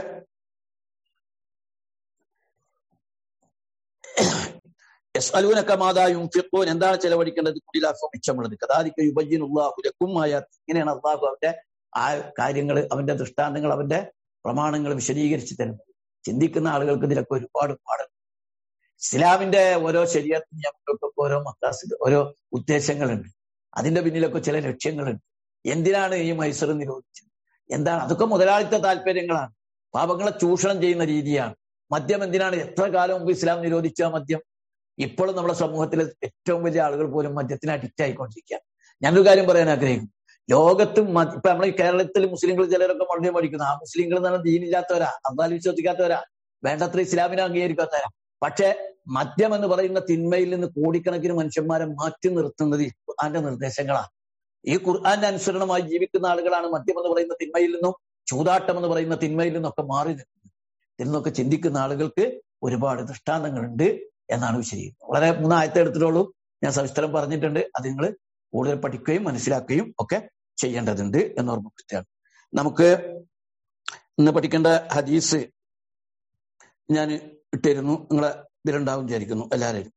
യസ്അലൂനക മാദാ യുൻഫിഖൂൻ എന്താണ് ചെലവഴിക്കേണ്ടത് കുടിലാഫോ മിച്ചമുള്ളത് കദാലിക യുബയ്യിനുല്ലാഹു ലക്കും ആയാത്ത് ഇങ്ങനെയാണ് അള്ളാഹു അവന്റെ ആ കാര്യങ്ങൾ അവന്റെ ദൃഷ്ടാന്തങ്ങൾ അവന്റെ പ്രമാണങ്ങൾ വിശദീകരിച്ച് തരുന്നത് ചിന്തിക്കുന്ന ആളുകൾക്ക് ഇതിലൊക്കെ ഒരുപാട് പാടുണ്ട് ഇസ്ലാമിന്റെ ഓരോ ശരീരത്ത് നിയമങ്ങൾക്കൊക്കെ ഓരോ മക്കാസ് ഓരോ ഉദ്ദേശങ്ങളുണ്ട് അതിന്റെ പിന്നിലൊക്കെ ചില ലക്ഷ്യങ്ങളുണ്ട് എന്തിനാണ് ഈ മൈസൂർ നിരോധിച്ചത് എന്താണ് അതൊക്കെ മുതലാളിത്ത താല്പര്യങ്ങളാണ് പാപങ്ങളെ ചൂഷണം ചെയ്യുന്ന രീതിയാണ് മദ്യം എന്തിനാണ് എത്ര കാലം മുമ്പ് ഇസ്ലാം നിരോധിച്ച മദ്യം ഇപ്പോഴും നമ്മുടെ സമൂഹത്തിലെ ഏറ്റവും വലിയ ആളുകൾ പോലും മദ്യത്തിന് അഡിക്റ്റ് ആയിക്കൊണ്ടിരിക്കുകയാണ് ഞാനൊരു കാര്യം പറയാൻ ആഗ്രഹിക്കുന്നു ലോകത്തും ഇപ്പൊ നമ്മൾ ഈ കേരളത്തിൽ മുസ്ലിങ്ങൾ ചിലരൊക്കെ മദ്യം പഠിക്കുന്നു ആ മുസ്ലിങ്ങൾ എന്ന് പറഞ്ഞാൽ ദീനില്ലാത്തവരാ അള്ളാഹ് വിശ്വസിക്കാത്തവരാ വേണ്ടത്ര ഇസ്ലാമിനെ അംഗീകരിക്കാത്തവരാ പക്ഷെ മദ്യം എന്ന് പറയുന്ന തിന്മയിൽ നിന്ന് കോടിക്കണക്കിന് മനുഷ്യന്മാരെ മാറ്റി നിർത്തുന്നത് ഈ ഖുർആന്റെ നിർദ്ദേശങ്ങളാണ് ഈ ഖുർആന്റെ അനുസരണമായി ജീവിക്കുന്ന ആളുകളാണ് മദ്യം എന്ന് പറയുന്ന തിന്മയിൽ നിന്നും ചൂതാട്ടം എന്ന് പറയുന്ന തിന്മയിൽ നിന്നൊക്കെ മാറി നിൽക്കുന്നത് ഇതിൽ നിന്നൊക്കെ ചിന്തിക്കുന്ന ആളുകൾക്ക് ഒരുപാട് ദൃഷ്ടാന്തങ്ങളുണ്ട് എന്നാണ് വിശദീകരിക്കുന്നത് വളരെ മൂന്നായത്തെ എടുത്തിട്ടുള്ളൂ ഞാൻ സവിസ്തരം പറഞ്ഞിട്ടുണ്ട് അത് നിങ്ങൾ കൂടുതൽ പഠിക്കുകയും മനസ്സിലാക്കുകയും ഒക്കെ ചെയ്യേണ്ടതുണ്ട് എന്ന് ഓർമ്മപ്പെടുത്തുകയാണ് നമുക്ക് ഇന്ന് പഠിക്കേണ്ട ഹദീസ് ഞാൻ ഇട്ടിരുന്നു നിങ്ങളെ ഇതിലുണ്ടാവും വിചാരിക്കുന്നു എല്ലാവരും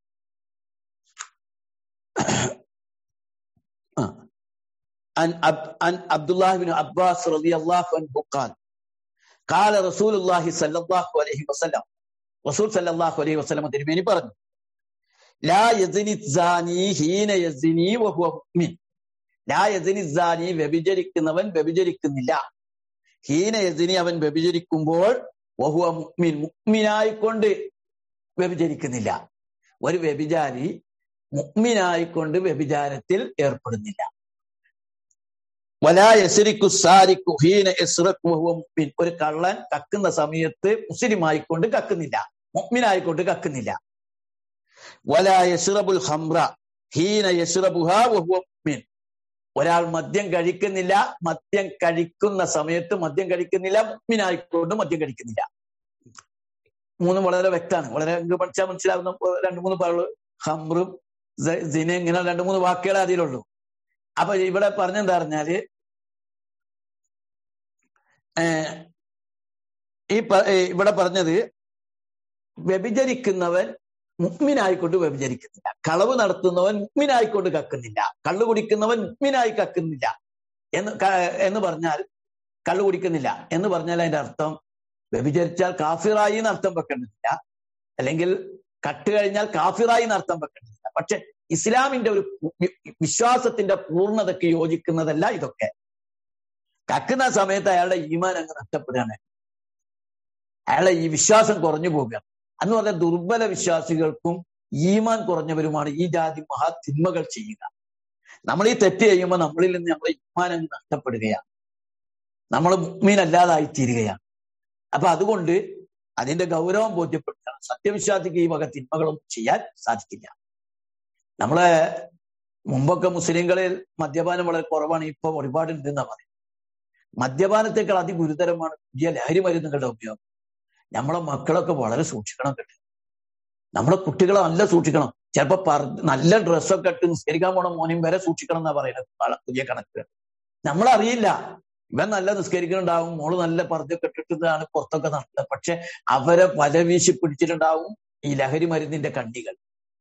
عن عن عبد الله بن عباس رضي الله عنه قال قال رسول الله صلى الله عليه وسلم റസൂൽ സല്ലല്ലാഹു അലൈഹി വസല്ലം തിരുമേനി പറഞ്ഞു ലാ യസിനി സാനി ഹീന യസിനി വഹുവ മുഅ്മിൻ ലാ യസിനി സാനി വ്യഭിചരിക്കുന്നവൻ വ്യഭിചരിക്കുന്നില്ല ഹീന യസിനി അവൻ വ്യഭിചരിക്കുമ്പോൾ വഹുവ മുഅ്മിൻ മുഅ്മിനായിക്കൊണ്ട് വ്യഭിചരിക്കുന്നില്ല ഒരു വ്യഭിചാരി മുഅ്മിനായിക്കൊണ്ട് വ്യഭിചാരത്തിൽ ഏർപ്പെടുന്നില്ല വലാ യസ്രിക്കു സാരിക്കു ഹീന യസ്റഖു വഹുവ മുഅ്മിൻ ഒരു കള്ളൻ കക്കുന്ന സമയത്ത് മുസ്ലിം ആയിക്കൊണ്ട് കക്കുന്നില്ല മുഅ്മിനായിക്കൊണ്ട് കക്കുന്നില്ല വലാ യസ്റബുൽ ഖംറ ഹീന യസ്റബുഹാ വഹുവ മുഅ്മിൻ ഒരാൾ മദ്യം കഴിക്കുന്നില്ല മദ്യം കഴിക്കുന്ന സമയത്ത് മദ്യം കഴിക്കുന്നില്ല മുഅ്മിനായിക്കൊണ്ട് മദ്യം കഴിക്കുന്നില്ല മൂന്നും വളരെ വ്യക്തമാണ് വളരെ പഠിച്ചാൽ മനസ്സിലാവുന്ന രണ്ട് മൂന്ന് പറയുള്ളൂ ഹംറും സിന ഇങ്ങനെ രണ്ട് മൂന്ന് വാക്കുകളെ അതിലുള്ളൂ അപ്പൊ ഇവിടെ പറഞ്ഞെന്താ പറഞ്ഞാല് ഈ ഇവിടെ പറഞ്ഞത് വ്യഭിചരിക്കുന്നവൻ മുഗ്മിനായിക്കൊണ്ട് വ്യഭിചരിക്കുന്നില്ല കളവ് നടത്തുന്നവൻ മുഗ്മിനായിക്കൊണ്ട് കക്കുന്നില്ല കള്ളു കുടിക്കുന്നവൻ മുഗ്മിനായി കക്കുന്നില്ല എന്ന് ക- എന്ന് പറഞ്ഞാൽ കള്ളു കുടിക്കുന്നില്ല എന്ന് പറഞ്ഞാൽ അതിന്റെ അർത്ഥം വ്യഭിചരിച്ചാൽ കാഫിറായി എന്ന് അർത്ഥം വെക്കേണ്ടതില്ല അല്ലെങ്കിൽ കട്ട് കഴിഞ്ഞാൽ കാഫിറായി എന്ന് അർത്ഥം വെക്കേണ്ടതില്ല പക്ഷെ ഇസ്ലാമിന്റെ ഒരു വി- വിശ്വാസത്തിന്റെ പൂർണ്ണതയ്ക്ക് യോജിക്കുന്നതല്ല ഇതൊക്കെ കക്കുന്ന സമയത്ത് അയാളുടെ ഈമാൻ അങ്ങ് നഷ്ടപ്പെടുകയാണ് അയാളെ ഈ വിശ്വാസം കുറഞ്ഞു പോവുകയാണ് എന്ന് പറഞ്ഞാൽ ദുർബല വിശ്വാസികൾക്കും ഈമാൻ കുറഞ്ഞവരുമാണ് ഈ ജാതി മഹാ തിന്മകൾ ചെയ്യുക നമ്മൾ ഈ തെറ്റ് ചെയ്യുമ്പോൾ നമ്മളിൽ നിന്ന് നമ്മുടെ ഈമാൻ അങ്ങ് നഷ്ടപ്പെടുകയാണ് നമ്മൾ മുഗ്മീനല്ലാതായി തീരുകയാണ് അപ്പൊ അതുകൊണ്ട് അതിന്റെ ഗൗരവം ബോധ്യപ്പെടുത്തണം സത്യവിശ്വാസിക്ക് ഈ വക തിന്മകളൊന്നും ചെയ്യാൻ സാധിക്കില്ല നമ്മളെ മുമ്പൊക്കെ മുസ്ലിങ്ങളിൽ മദ്യപാനം വളരെ കുറവാണ് ഇപ്പൊ ഒരുപാട് ഉണ്ടെന്നാ പറയും മദ്യപാനത്തെക്കാൾ അതിഗുരുതരമാണ് പുതിയ ലഹരി മരുന്നുകളുടെ ഉപയോഗം നമ്മളെ മക്കളൊക്കെ വളരെ സൂക്ഷിക്കണം കേട്ടോ നമ്മളെ കുട്ടികളെ നല്ല സൂക്ഷിക്കണം ചിലപ്പോ പറ നല്ല ഡ്രസ്സൊക്കെ ഇട്ട് നിസ്കരിക്കാൻ പോണ മോനെയും വരെ സൂക്ഷിക്കണം എന്നാ പറയുന്നത് വള- പുതിയ കണക്കുകൾ നമ്മളറിയില്ല ഇവൻ നല്ല നിസ്കരിക്കുന്നുണ്ടാവും മോള് നല്ല പർദ്ദയൊക്കെ ഇട്ടിട്ടാണ് പുറത്തൊക്കെ നടക്കുന്നത് പക്ഷെ അവരെ വല വീശി പിടിച്ചിട്ടുണ്ടാവും ഈ ലഹരി മരുന്നിന്റെ കണ്ണികൾ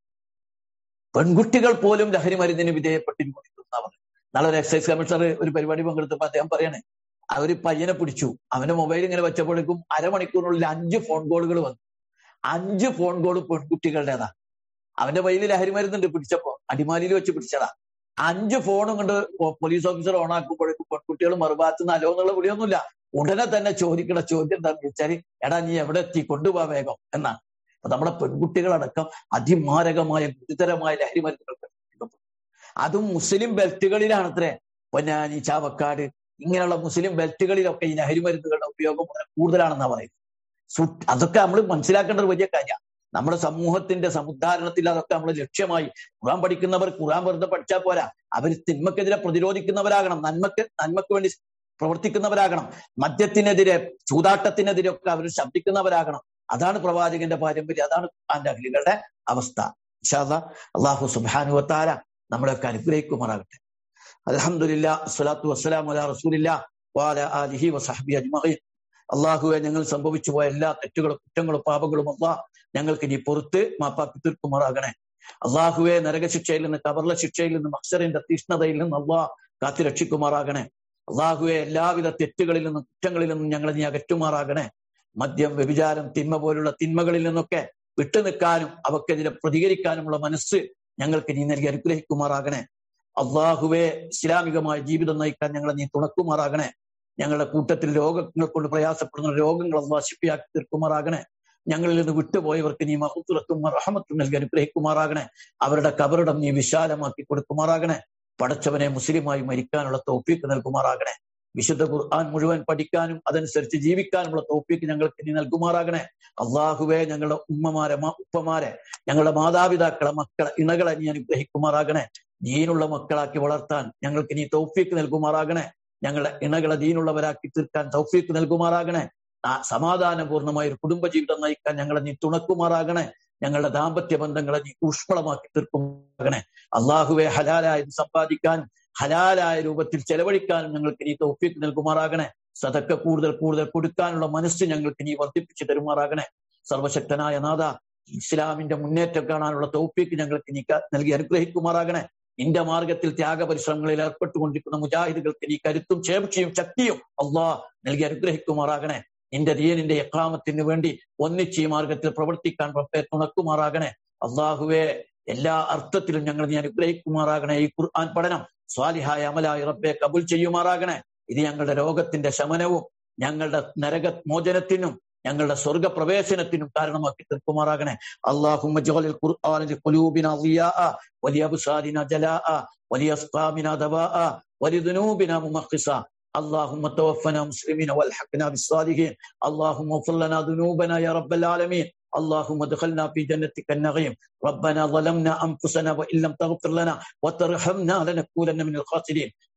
പെൺകുട്ടികൾ പോലും ലഹരി മരുന്നിന് വിധേയപ്പെട്ടിരിക്കുന്ന പറഞ്ഞു നാളെ ഒരു എക്സൈസ് കമ്മീഷണർ ഒരു പരിപാടി പങ്കെടുത്തപ്പോൾ അദ്ദേഹം പറയണേ ആ ഒരു പയ്യനെ പിടിച്ചു അവന്റെ മൊബൈൽ ഇങ്ങനെ വെച്ചപ്പോഴേക്കും അരമണിക്കൂറിനുള്ളിൽ അഞ്ച് ഫോൺ കോളുകൾ വന്നു അഞ്ച് ഫോൺ കോൾ പെൺകുട്ടികളുടേതാ അവന്റെ കയ്യിൽ ലഹരി മരുന്നുണ്ട് പിടിച്ചപ്പോ അടിമാലിയിൽ വെച്ച് പിടിച്ചതാ അഞ്ച് ഫോണും കൊണ്ട് പോ- പോലീസ് ഓഫീസർ ഓണാക്കുമ്പോഴേക്കും പെൺകുട്ടികൾ മറുഭാഗത്ത് നിന്ന് അലോ എന്നുള്ള വിളിയൊന്നുമില്ല ഉടനെ തന്നെ ചോദിക്കണ ചോദ്യം എന്താണെന്ന് വെച്ചാൽ എടാ നീ എവിടെ എത്തി കൊണ്ടുപോവാ വേഗം എന്നാണ് അപ്പൊ നമ്മുടെ പെൺകുട്ടികളടക്കം അതിമാരകമായ ഗുരുതരമായ ലഹരി മരുന്നുകൾ പിടിക്കപ്പെട്ടു. അതും മുസ്ലിം ബെൽറ്റുകളിലാണത്രേ പൊന്നാനി ചാവക്കാട് ഇങ്ങനെയുള്ള മുസ്ലിം ബെൽറ്റുകളിലൊക്കെ ഈ ലഹരി മരുന്നുകളുടെ ഉപയോഗം വളരെ കൂടുതലാണെന്നാ പറയുന്നത് സു- അതൊക്കെ നമ്മൾ മനസ്സിലാക്കേണ്ട ഒരു വലിയ കാര്യമാണ് നമ്മുടെ സമൂഹത്തിന്റെ സമുദ്ധാരണത്തിൽ അതൊക്കെ നമ്മൾ ലക്ഷ്യമായി ഖുറാൻ പഠിക്കുന്നവർ ഖുറാൻ വെറുതെ പഠിച്ചാൽ പോരാ അവർ തിന്മക്കെതിരെ പ്രതിരോധിക്കുന്നവരാകണം നന്മക്ക് നന്മക്ക് വേണ്ടി പ്രവർത്തിക്കുന്നവരാകണം മദ്യത്തിനെതിരെ ചൂതാട്ടത്തിനെതിരെ ഒക്കെ അവർ ശബ്ദിക്കുന്നവരാകണം അതാണ് പ്രവാചകന്റെ പാരമ്പര്യം അതാണ് ഖുർആന്റെ അഖിലുകളുടെ അവസ്ഥ ഇൻഷാല്ലാ അള്ളാഹു സുബാനുവത്താര നമ്മളെയൊക്കെ അനുഗ്രഹിക്കുമാറാകട്ടെ അലഹമുല്ല അസ്സലാത്തു വസ്സലാം അല റസൂലില്ല വാല ആലിഹി വസഹബി അജ്മഈൻ അള്ളാഹുവെ ഞങ്ങൾ സംഭവിച്ചു പോയ എല്ലാ തെറ്റുകളും കുറ്റങ്ങളും പാപങ്ങളും അള്ളാഹ് ഞങ്ങൾക്ക് നീ പുറത്ത് മാപ്പാക്കി തീർക്കുമാറാകണേ അള്ളാഹുവെ നരകശിക്ഷയിൽ നിന്ന് കബർല ശിക്ഷയിൽ നിന്ന് മക്സറിന്റെ തീഷ്ണതയിൽ നിന്ന് അള്ളാഹ് കാത്തു രക്ഷിക്കുമാറാകണേ അള്ളാഹുവെ എല്ലാവിധ തെറ്റുകളിൽ നിന്നും കുറ്റങ്ങളിൽ നിന്നും ഞങ്ങളെ നീ അകറ്റുമാറാകണേ മദ്യം വ്യഭിചാരം തിന്മ പോലുള്ള തിന്മകളിൽ നിന്നൊക്കെ വിട്ടുനിൽക്കാനും അവക്കെതിരെ പ്രതികരിക്കാനുമുള്ള മനസ്സ് ഞങ്ങൾക്ക് നീ നൽകി അനുഗ്രഹിക്കുമാറാകണേ അള്ളാഹുവെ ഇസ്ലാമികമായ ജീവിതം നയിക്കാൻ ഞങ്ങളെ നീ തുണക്കുമാറാകണേ ഞങ്ങളുടെ കൂട്ടത്തിൽ രോഗങ്ങൾ കൊണ്ട് പ്രയാസപ്പെടുന്ന രോഗങ്ങൾ അള്ളാഹ് ശിപ്പിയാക്കി തീർക്കുമാറാകണേ ഞങ്ങളിൽ നിന്ന് വിട്ടുപോയവർക്ക് നീ മഹത്തുറത്തും റഹമത്തും നൽകി അനുഗ്രഹിക്കുമാറാകണേ അവരുടെ കബറിടം നീ വിശാലമാക്കി കൊടുക്കുമാറാകണേ പടച്ചവനെ മുസ്ലിമായി മരിക്കാനുള്ള തോഫീക്ക് നൽകുമാറാകണേ വിശുദ്ധ ഖുർആൻ മുഴുവൻ പഠിക്കാനും അതനുസരിച്ച് ജീവിക്കാനുമുള്ള തോഫീക്ക് ഞങ്ങൾക്ക് നീ നൽകുമാറാകണേ അള്ളാഹുവെ ഞങ്ങളുടെ ഉമ്മമാരെ മ- ഉപ്പമാരെ ഞങ്ങളുടെ മാതാപിതാക്കളെ മക്കളെ ഇണകളെ നീ അനുഗ്രഹിക്കുമാറാകണേ ദീനുള്ള മക്കളാക്കി വളർത്താൻ ഞങ്ങൾക്ക് നീ തൗഫീക്ക് നൽകുമാറാകണേ ഞങ്ങളുടെ ഇണകളെ ദീനുള്ളവരാക്കി തീർക്കാൻ തൗഫീക്ക് നൽകുമാറാകണേ ആ സമാധാനപൂർണമായ ഒരു കുടുംബജീവിതം നയിക്കാൻ ഞങ്ങളെ നീ തുണക്കുമാറാകണേ ഞങ്ങളുടെ ദാമ്പത്യ ബന്ധങ്ങളെ നീ ഊഷ്മളമാക്കി തീർക്കുമാറാകണേ അള്ളാഹുവെ ഹലാലായത് സമ്പാദിക്കാനും ഹലാലായ രൂപത്തിൽ ചെലവഴിക്കാനും ഞങ്ങൾക്ക് നീ തൗഫീക്ക് നൽകുമാറാകണേ സതക്ക കൂടുതൽ കൂടുതൽ കൊടുക്കാനുള്ള മനസ്സ് ഞങ്ങൾക്ക് നീ വർദ്ധിപ്പിച്ചു തരുമാറാകണേ സർവശക്തനായ നാഥ ഇസ്ലാമിന്റെ മുന്നേറ്റം കാണാനുള്ള തൗഫീക്ക് ഞങ്ങൾക്ക് നീ ക- നൽകി അനുഗ്രഹിക്കുമാറാകണേ നിന്റെ മാർഗത്തിൽ ത്യാഗപരിശ്രമങ്ങളിൽ ഏർപ്പെട്ടുകൊണ്ടിരിക്കുന്ന മുജാഹിദുകൾക്ക് നീ കരുത്തും ചേർച്ചയും ശക്തിയും അള്ളാഹ് നൽകി അനുഗ്രഹിക്കുമാറാകണേ നിന്റെ ദീനിന്റെ എക്കാമത്തിന് വേണ്ടി ഒന്നിച്ച് ഈ മാർഗത്തിൽ പ്രവർത്തിക്കാൻ റബ്ബെ തുണക്കുമാറാകണേ അള്ളാഹുവെ എല്ലാ അർത്ഥത്തിലും ഞങ്ങൾ നീ അനുഗ്രഹിക്കുമാറാകണേ ഈ ഖുർആൻ പഠനം സ്വാലിഹായ അമലായി റബ്ബെ കബുൽ ചെയ്യുമാറാകണേ ഇത് ഞങ്ങളുടെ രോഗത്തിന്റെ ശമനവും ഞങ്ങളുടെ നരക മോചനത്തിനും ഞങ്ങളുടെ സ്വർഗ പ്രവേശനത്തിനും കാരണമാക്കി തീർക്കുമാറാകണേ അള്ളാഹുമ്മ ജഅലിൽ ഖുർആനിൽ ഖുലൂബിന ളിയാഅ വലിയബ്സാരിന ജലാഅ വലിയസ്ഖാമിന ദവാഅ ولذنوبنا ممخصا اللهم توفنا مسلمين والحقنا بالصالحين اللهم اغفر لنا ذنوبنا يا رب العالمين اللهم ادخلنا في جنتك النعيم ربنا ظلمنا انفسنا وان لم تغفر لنا وترحمنا لنكونن من الخاسرين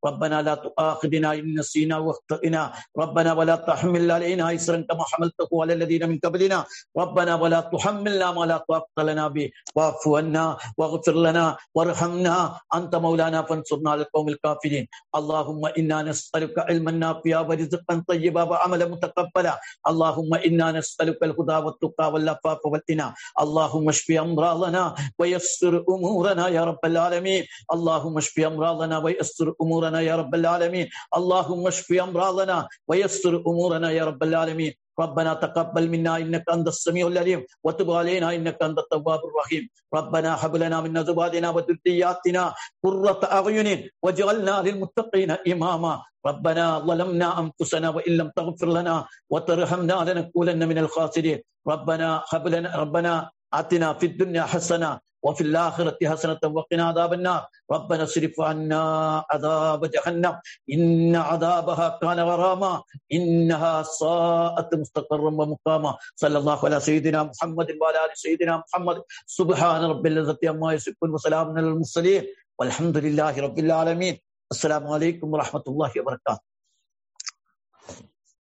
ربنا لا تؤاخذنا إن نسينا واخطئنا ربنا ولا تحمل علينا إسرا كما حملته على الذين من قبلنا ربنا ولا تحملنا ما لا طاقة لنا به واعف عنا واغفر لنا وارحمنا أنت مولانا فانصرنا على القوم الكافرين اللهم إنا نسألك علما نافعا ورزقا طيبا وعملا متقبلا اللهم إنا نسألك الهدى والتقى والعفاف والغنى اللهم اشف أمراضنا ويسر أمورنا يا رب العالمين اللهم اشف أمراضنا ويسر أمورنا يا رب العالمين اللهم اشف أمراضنا ويسر أمورنا يا رب العالمين ربنا تقبل منا انك انت السميع العليم وتب علينا انك انت التواب الرحيم ربنا هب لنا من ازواجنا وذرياتنا قرة اعين واجعلنا للمتقين اماما ربنا ظلمنا انفسنا وان لم تغفر لنا وترحمنا لنكونن من الخاسرين ربنا هب لنا ربنا اتنا في الدنيا حسنه وفي الآخرة حسنة وقنا عذاب النار ربنا اصرف عنا عذاب جهنم إن عذابها كان غراما إنها ساءت مستقرا ومقاما صلى الله على سيدنا محمد وعلى آل سيدنا محمد سبحان رب العزة عما يصفون وسلام على المرسلين والحمد لله رب العالمين السلام عليكم ورحمة الله وبركاته